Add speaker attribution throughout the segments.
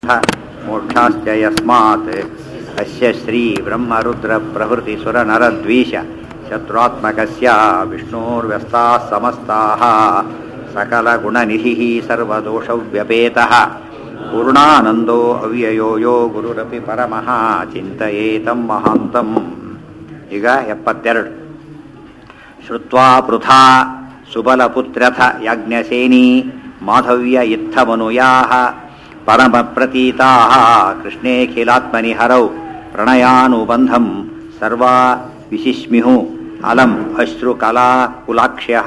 Speaker 1: मोक्षाश्च यस्मात् अस्य श्रीब्रह्मरुद्रप्रभृतिसुरनरद्वीष शत्रुआत्मकस्य विष्णोर्व्यस्ताः समस्ताः सकलगुणनिधिः सर्वदोषव्यपेतः पूर्णानन्दो अव्ययो यो ಗುರುರಪಿ ಪರಮಃ ಚಿಂತಯೇತಂ ಮಹಾಂತಂ ಈಗ ಎಪ್ಪತ್ತೆರಡು ಶ್ರುತ್ವಾ ಪೃಥಾ ಸುಬಲಪುತ್ರಥ ಯಾಜ್ಞಸೇನಿ ಮಾಧವ್ಯ ಇತ್ತಮನುಯಾಹ ಪರಮಪ್ರತೀತಾः ಕೃಷ್ಣೇಖಿಲಾತ್ಮನಿ ಹರೌ ಪ್ರಣಯಾನುಬಂಧಂ ಸರ್ವಾ ವಿಶಿಷ್ಮಿಹು ಅಲಂ ಅಶ್ರುಕಲಾ ಕುಲಾಕ್ಷ್ಯಃ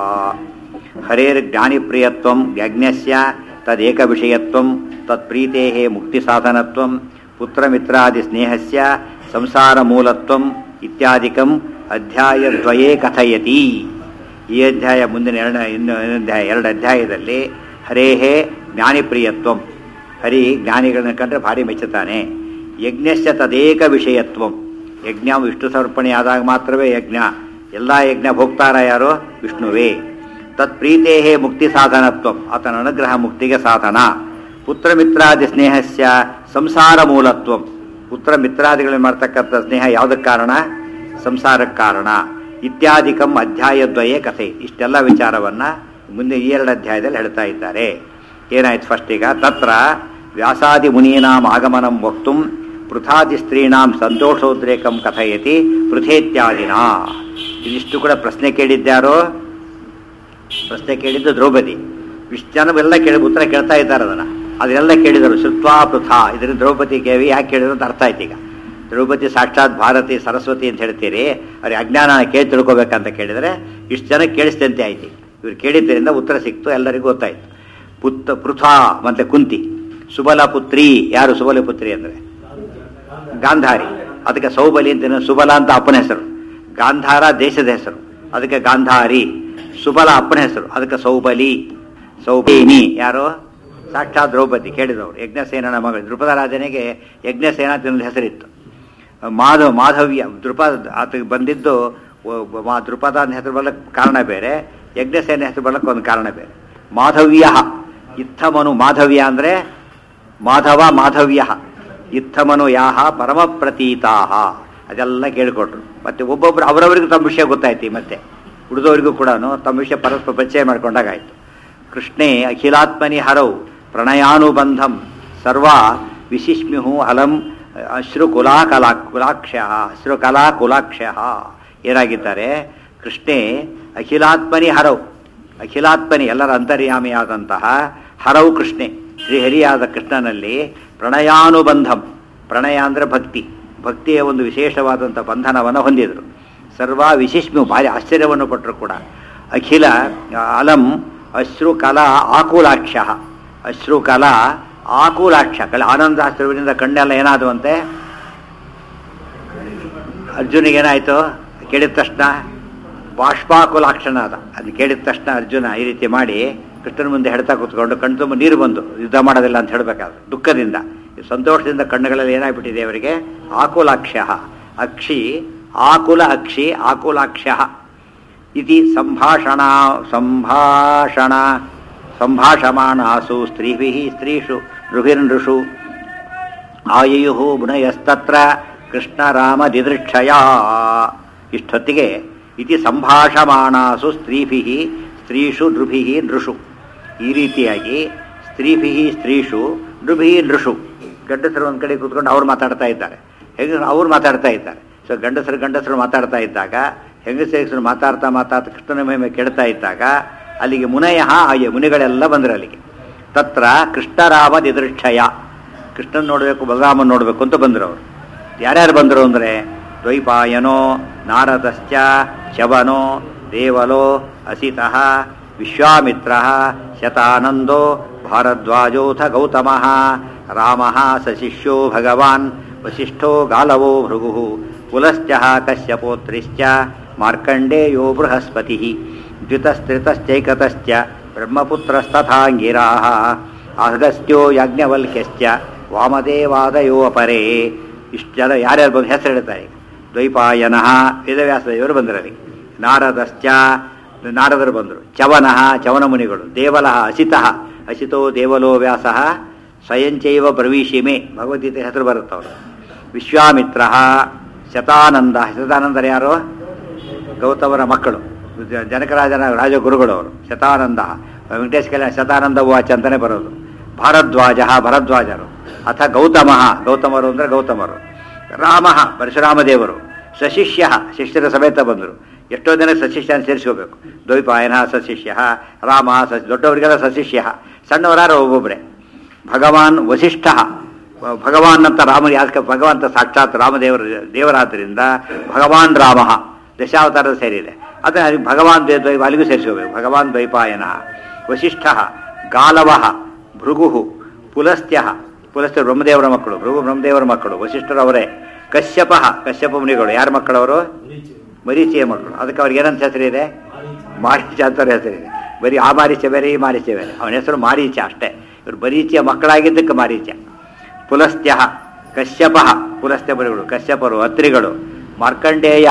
Speaker 1: ಹರೇರ್ಜ್ಞಾನಿಪ್ರಿಯತ್ವಂ ಯಜ್ಞಸ್ಯ ತದೇಕವಿಷಯತ್ವಂ ತತ್ಪ್ರೀತೇಃ ಮುಕ್ತಿಸಾಧನತ್ವಂ ಪುತ್ರಮಿತ್ರಾದಿಸ್ನೇಹಸ್ಯ ಸಂಸಾರಮೂಲತ್ವಂ ಇತ್ಯಾದಿಕಂ ಅಧ್ಯಾಯದ್ವಯೇ ಕಥಯತಿ ಈ ಅಧ್ಯಾಯ ಮುಂದಿನ ಎರಡು ಇನ್ನು ಅಧ್ಯಾಯ ಎರಡು ಅಧ್ಯಾಯದಲ್ಲಿ ಹರೇಹೇ ಜ್ಞಾನಿಪ್ರಿಯತ್ವಂ ಹರಿ ಜ್ಞಾನಿಗಳನ್ನ ಕಂಡ್ರೆ ಭಾರಿ ಮೆಚ್ಚುತ್ತಾನೆ ಯಜ್ಞಸ್ಯ ತದೇಕ ವಿಷಯತ್ವಂ ಯಜ್ಞ ವಿಷ್ಣು ಸಮರ್ಪಣೆ ಆದಾಗ ಮಾತ್ರವೇ ಯಜ್ಞ ಎಲ್ಲ ಯಜ್ಞ ಭೋಕ್ತಾರ ಯಾರು ವಿಷ್ಣುವೇ ತತ್ಪ್ರೀತೇ ಮುಕ್ತಿ ಸಾಧನತ್ವಂ ಆತನ ಅನುಗ್ರಹ ಮುಕ್ತಿಗೆ ಸಾಧನ ಪುತ್ರ ಮಿತ್ರಾದಿ ಸ್ನೇಹಸ್ಯ ಸಂಸಾರ ಮೂಲತ್ವಂ ಪುತ್ರ ಮಿತ್ರಾದಿಗಳು ಮಾಡ್ತಕ್ಕಂಥ ಸ್ನೇಹ ಯಾವುದಕ್ಕೆ ಕಾರಣ ಸಂಸಾರಕ್ಕೆ ಕಾರಣ ಇತ್ಯಾದಿಕಂ ಅಧ್ಯಾಯದ್ವಯೇ ಕಥೆ ಇಷ್ಟೆಲ್ಲ ವಿಚಾರವನ್ನ ಮುಂದೆ ಈ ಎರಡು ಅಧ್ಯಾಯದಲ್ಲಿ ಹೇಳ್ತಾ ಇದ್ದಾರೆ ಏನಾಯ್ತು ಫಸ್ಟ್ ಈಗ ತತ್ರ ವ್ಯಾಸಾದಿ ಮುನೀನಾಂ ಆಗಮನಂ ವಕ್ತು ಪೃಥಾದಿ ಸ್ತ್ರೀಣಾಂ ಸಂತೋಷೋದ್ರೇಕಂ ಕಥಯತಿ ಪೃಥೇತ್ಯಾದಿನ ಇದಿಷ್ಟು ಕೂಡ ಪ್ರಶ್ನೆ ಕೇಳಿದ್ಯಾರೋ ಪ್ರಶ್ನೆ ಕೇಳಿದ್ದು ದ್ರೌಪದಿ ಇಷ್ಟು ಜನವೆಲ್ಲ ಕೇಳಿ ಉತ್ತರ ಕೇಳ್ತಾ ಇದ್ದಾರೆ ಅದನ್ನ ಅದನ್ನೆಲ್ಲ ಕೇಳಿದರು ಶ್ರುತ್ವಾ ಪೃಥಾ ಇದರಿಂದ ದ್ರೌಪದಿ ಕೇವಿ ಯಾಕೆ ಕೇಳಿದ್ರು ಅಂತ ಅರ್ಥ ಆಯ್ತು ಈಗ ದ್ರೌಪದಿ ಸಾಕ್ಷಾತ್ ಭಾರತಿ ಸರಸ್ವತಿ ಅಂತ ಹೇಳ್ತೀರಿ ಅವ್ರಿಗೆ ಅಜ್ಞಾನ ಕೇಳಿ ತಿಳ್ಕೊಬೇಕಂತ ಕೇಳಿದರೆ ಇಷ್ಟು ಜನ ಕೇಳಿಸ್ತಂತೆ ಆಯ್ತು ಇವ್ರು ಕೇಳಿದ್ದರಿಂದ ಉತ್ತರ ಸಿಕ್ತು ಎಲ್ಲರಿಗೂ ಗೊತ್ತಾಯ್ತು ಪುತ್ ಪೃಥಾ ಮತ್ತೆ ಕುಂತಿ ಸುಬಲ ಪುತ್ರಿ ಯಾರು ಸುಬಲ ಪುತ್ರಿ ಅಂದ್ರೆ ಗಾಂಧಾರಿ ಅದಕ್ಕೆ ಸೌಬಲಿ ಅಂತ ಸುಬಲ ಅಂತ ಅಪ್ಪನ ಹೆಸರು ಗಾಂಧಾರ ದೇಶದ ಹೆಸರು ಅದಕ್ಕೆ ಗಾಂಧಾರಿ ಸುಬಲ ಅಪ್ಪನ ಹೆಸರು ಅದಕ್ಕೆ ಸೌಬಲಿ ಸೌಬೇನಿ ಯಾರು ಸಾಕ್ಷಾತ್ ದ್ರೌಪದಿ ಕೇಳಿದವರು ಯಜ್ಞಸೇನನ ಮಗಳು ದೃಪದ ರಾಜನಿಗೆ ಯಜ್ಞಸೇನ ತಿನ್ನದ ಹೆಸರಿತ್ತು ಮಾಧವ್ ಮಾಧವ್ಯ ದೃಪದ ಆತಗೆ ಬಂದಿದ್ದು ದೃಪದ ಅಂತ ಹೆಸರು ಬರ್ಲಕ್ಕೆ ಕಾರಣ ಬೇರೆ ಯಜ್ಞಸೇನ ಹೆಸರು ಬರ್ಲಕ್ಕೆ ಒಂದು ಕಾರಣ ಬೇರೆ ಮಾಧವ್ಯ ಇತ್ತಮನು ಮಾಧವ್ಯ ಅಂದರೆ ಮಾಧವ ಮಾಧವ್ಯ ಇತ್ತಮನು ಯಾಹ ಪರಮ ಪ್ರತೀತಾಹ ಅದೆಲ್ಲ ಕೇಳಿಕೊಟ್ರು ಮತ್ತೆ ಒಬ್ಬೊಬ್ರು ಅವರವರಿಗೂ ತಮ್ಮ ವಿಷಯ ಗೊತ್ತಾಯ್ತು ಮತ್ತೆ ಉಳಿದವರಿಗೂ ಕೂಡ ತಮ್ಮ ವಿಷಯ ಪರಸ್ಪರ ಪರಿಚಯ ಮಾಡ್ಕೊಂಡಾಗಾಯ್ತು ಕೃಷ್ಣೇ ಅಖಿಲಾತ್ಮನಿ ಹರೌ ಪ್ರಣಯಾನುಬಂಧಂ ಸರ್ವ ವಿಶಿಷ್ಮ್ಯು ಅಲಂ ಅಶ್ರುಕುಲಾ ಕಲಾ ಕುಲಾಕ್ಷ ಅಶ್ರುಕಲಾ ಕುಲಾಕ್ಷ ಏನಾಗಿದ್ದಾರೆ ಕೃಷ್ಣೇ ಅಖಿಲಾತ್ಮನಿ ಹರೌ ಅಖಿಲಾತ್ಮನಿ ಎಲ್ಲರ ಅಂತರ್ಯಾಮಿಯಾದಂತಹ ಹರವು ಕೃಷ್ಣೆ ಶ್ರೀಹರಿಯಾದ ಕೃಷ್ಣನಲ್ಲಿ ಪ್ರಣಯಾನುಬಂಧಂ ಪ್ರಣಯ ಅಂದರೆ ಭಕ್ತಿ ಭಕ್ತಿಯ ಒಂದು ವಿಶೇಷವಾದಂಥ ಬಂಧನವನ್ನು ಹೊಂದಿದರು ಸರ್ವ ವಿಶಿಷ್ಮು ಭಾರಿ ಆಶ್ಚರ್ಯವನ್ನು ಪಟ್ಟರು ಕೂಡ ಅಖಿಲ ಅಲಂ ಅಶ್ರುಕಲಾ ಆಕುಲಾಕ್ಷ ಅಶ್ರುಕಲಾ ಆಕುಲಾಕ್ಷ ಕಳೆ ಆನಂದ ಅಶ್ರುವಿನಿಂದ ಕಣ್ಣೆಲ್ಲ ಏನಾದವಂತೆ ಅರ್ಜುನಿಗೆ ಏನಾಯಿತು ಕೇಳಿದ ತಕ್ಷಣ ಬಾಷ್ಪಾಕುಲಾಕ್ಷನಾದ ಅದು ಕೇಳಿದ ತಕ್ಷಣ ಅರ್ಜುನ ಈ ರೀತಿ ಮಾಡಿ ಕೃಷ್ಣನ ಮುಂದೆ ಹೆಡ್ತಾ ಕೂತ್ಕೊಂಡು ಕಣ್ಣು ತುಂಬ ನೀರು ಬಂದು ಯುದ್ಧ ಮಾಡೋದಿಲ್ಲ ಅಂತ ಹೇಳಬೇಕಾದ್ರೆ ದುಃಖದಿಂದ ಸಂತೋಷದಿಂದ ಕಣ್ಣುಗಳಲ್ಲಿ ಏನಾಗ್ಬಿಟ್ಟಿದೆ ಅವರಿಗೆ ಆಕುಲಾಕ್ಷ ಅಕ್ಷಿ ಆಕುಲ ಅಕ್ಷಿ ಆಕುಲಾಕ್ಷ ಇತಿ ಸಂಭಾಷಣ ಸಂಭಾಷಣ ಸಂಭಾಷಮಾಣಾಸು ಸ್ತ್ರೀಭಿ ಸ್ತ್ರೀಷು ನೃಭಿರ್ನೃಷು ಆಯುಯು ಮುನಯಸ್ತತ್ರ ಕೃಷ್ಣ ರಾಮ ದಿದೃಕ್ಷಯ ಇಷ್ಟೊತ್ತಿಗೆ ಇತಿ ಸಂಭಾಷಮಾಣಾಸು ಸ್ತ್ರೀಭಿ ಸ್ತ್ರೀಷು ನೃಭಿ ನೃಷು ಈ ರೀತಿಯಾಗಿ ಸ್ತ್ರೀಭಿ ಸ್ತ್ರೀಷು ನೃಭಿ ನೃಷು ಗಂಡಸರು ಒಂದು ಕಡೆ ಕೂತ್ಕೊಂಡು ಅವ್ರು ಮಾತಾಡ್ತಾ ಇದ್ದಾರೆ ಹೆಂಗ ಅವ್ರು ಮಾತಾಡ್ತಾ ಇದ್ದಾರೆ ಸೊ ಗಂಡಸರು ಗಂಡಸರು ಮಾತಾಡ್ತಾ ಇದ್ದಾಗ ಹೆಂಗಸರು ಮಾತಾಡ್ತಾ ಮಾತಾಡ್ತಾ ಕೃಷ್ಣನ ಮಹಿಮೆ ಕೆಡ್ತಾ ಇದ್ದಾಗ ಅಲ್ಲಿಗೆ ಮುನಯ ಆಯ ಮುನಿಗಳೆಲ್ಲ ಬಂದರು ಅಲ್ಲಿಗೆ ತತ್ರ ಕೃಷ್ಣರಾಮ ದಿದೃಕ್ಷಯ ಕೃಷ್ಣನ್ ನೋಡಬೇಕು ಬಲರಾಮನ್ ನೋಡಬೇಕು ಅಂತ ಬಂದರು ಅವರು ಯಾರ್ಯಾರು ಬಂದರು ಅಂದರೆ ದ್ವೈಪಾಯನೋ ನಾರದಶ್ಚ ಶವನೋ ದೇವಲೋ ಅಸಿತಃ ವಿಶ್ವಾಮಿತ್ರ ಶತಾನಂದೋ ಭಾರದ್ವಾಜೋಥ ಗೌತಮ ರಾಮ ಸಶಿಷ್ಯೋ ಭಗವಾನ್ ವಸಿಷ್ಠೋ ಗಾಲವೋ ಭೃಗು ಕುಲಶ್ಚ ಕಶ್ಯಪೋತ್ರಿಶ್ಚ ಮಾರ್ಕಂಡೇಯೋ ಬೃಹಸ್ಪತಿ ದ್ವಿತಸ್ತ್ರಿತಶ್ಚೈಕತಶ್ಚ ಬ್ರಹ್ಮಪುತ್ರಸ್ತಥಾಂಗಿರಾ ಅಗಸ್ತ್ಯೋ ಯಾಜ್ಞವಲ್ಕ್ಯಶ್ಚ ವಾಮದೇವಾದಯೋ ಅಪರೇ ಇಷ್ಟು ಜನ ಯಾರ್ಯಾರು ಬಂದು ಹೆಸರು ಹೇಳ್ತಾರೆ ದ್ವೈಪಾಯನಃ ವೇದವ್ಯಾಸದೇವರು ಬಂದರಲ್ಲಿ ನಾರದಶ್ಚ ನಾರದರು ಬಂದರು ಚವನಃ ಚವನ ಮುನಿಗಳು ದೇವಲಃ ಅಸಿತಃ ಅಸಿತೋ ದೇವಲೋ ವ್ಯಾಸಃ ಸ್ವಯಂಚೈವ ಪ್ರವೀಶಿಮೆ ಭಗವದ್ಗೀತೆ ಹೆಸರು ಬರುತ್ತವರು ವಿಶ್ವಾಮಿತ್ರ ಶತಾನಂದ ಶತಾನಂದರ ಯಾರು ಗೌತಮರ ಮಕ್ಕಳು ಜ- ಜನಕರಾಜನ ರಾಜಗುರುಗಳು ಅವರು ಶತಾನಂದ ವೆಂಕಟೇಶ ಕಲ್ಯಾಣ ಶತಾನಂದ ವಾಚ ಅಂತಲೇ ಬರೋದು ಭಾರದ್ವಾಜ ಭರದ್ವಾಜರು ಅಥ ಗೌತಮ ಗೌತಮರು ಅಂದರೆ ಗೌತಮರು ರಾಮ ಪರಶುರಾಮದೇವರು ಸಶಿಷ್ಯ ಶಿಷ್ಯರ ಸಮೇತ ಬಂದರು ಎಷ್ಟೋ ಜನ ಸಶಿಷ್ಯನ ಸೇರಿಸ್ಕೋಬೇಕು ದ್ವೈಪಾಯನ ಸಶಿಷ್ಯ ರಾಮ ಸ ದೊಡ್ಡವರಿಗೆಲ್ಲ ಸಶಿಷ್ಯ ಸಣ್ಣವರಾರು ಒಬ್ಬೊಬ್ಬರೇ ಭಗವಾನ್ ವಸಿಷ್ಠ ಭಗವಾನ್ ಅಂತ ರಾಮ ಯಾಕೆ ಭಗವಂತ ಸಾಕ್ಷಾತ್ ರಾಮದೇವರ ದೇವರಾದ್ದರಿಂದ ಭಗವಾನ್ ರಾಮ ದಶಾವತಾರದ ಸೇರಿದೆ ಅದನ್ನ ಅಲ್ಲಿ ಭಗವಾನ್ ದ್ವೈ- ದ್ವೈ ಅಲ್ಲಿಗೂ ಸೇರಿಸ್ಕೋಬೇಕು ಭಗವಾನ್ ದ್ವೈಪಾಯನ ವಸಿಷ್ಠ ಗಾಲವ ಭೃಗು ಪುಲಸ್ತ್ಯ ಪುಲಸ್ತ್ಯ ಬ್ರಹ್ಮದೇವರ ಮಕ್ಕಳು ಭೃಗು ಬ್ರಹ್ಮದೇವರ ಮಕ್ಕಳು ವಸಿಷ್ಠರವರೇ ಕಶ್ಯಪ ಕಶ್ಯಪ ಮುನಿಗಳು ಯಾರ ಮಕ್ಕಳವರು ಮರೀಚಿಯ ಮಕ್ಕಳು ಅದಕ್ಕೆ ಅವ್ರಿಗೆ ಏನಂತ ಹೆಸರಿದೆ ಮಾರೀಚ ಅಂತ ಅವ್ರ ಹೆಸರಿದೆ ಬರೀ ಆ ಮಾರೀಚ ಬೇರೆ ಈ ಮಾರೀಚ ಬೇರೆ ಅವನ ಹೆಸರು ಮಾರೀಚ ಅಷ್ಟೇ ಇವರು ಬರೀಚಿಯ ಮಕ್ಕಳಾಗಿದ್ದಕ್ಕೆ ಮಾರೀಚ ಪುಲಸ್ತ್ಯ ಕಶ್ಯಪ ಪುಲಸ್ತ್ಯ ಮುನಿಗಳು ಕಶ್ಯಪರು ಅತ್ರಿಗಳು ಮಾರ್ಕಂಡೇಯ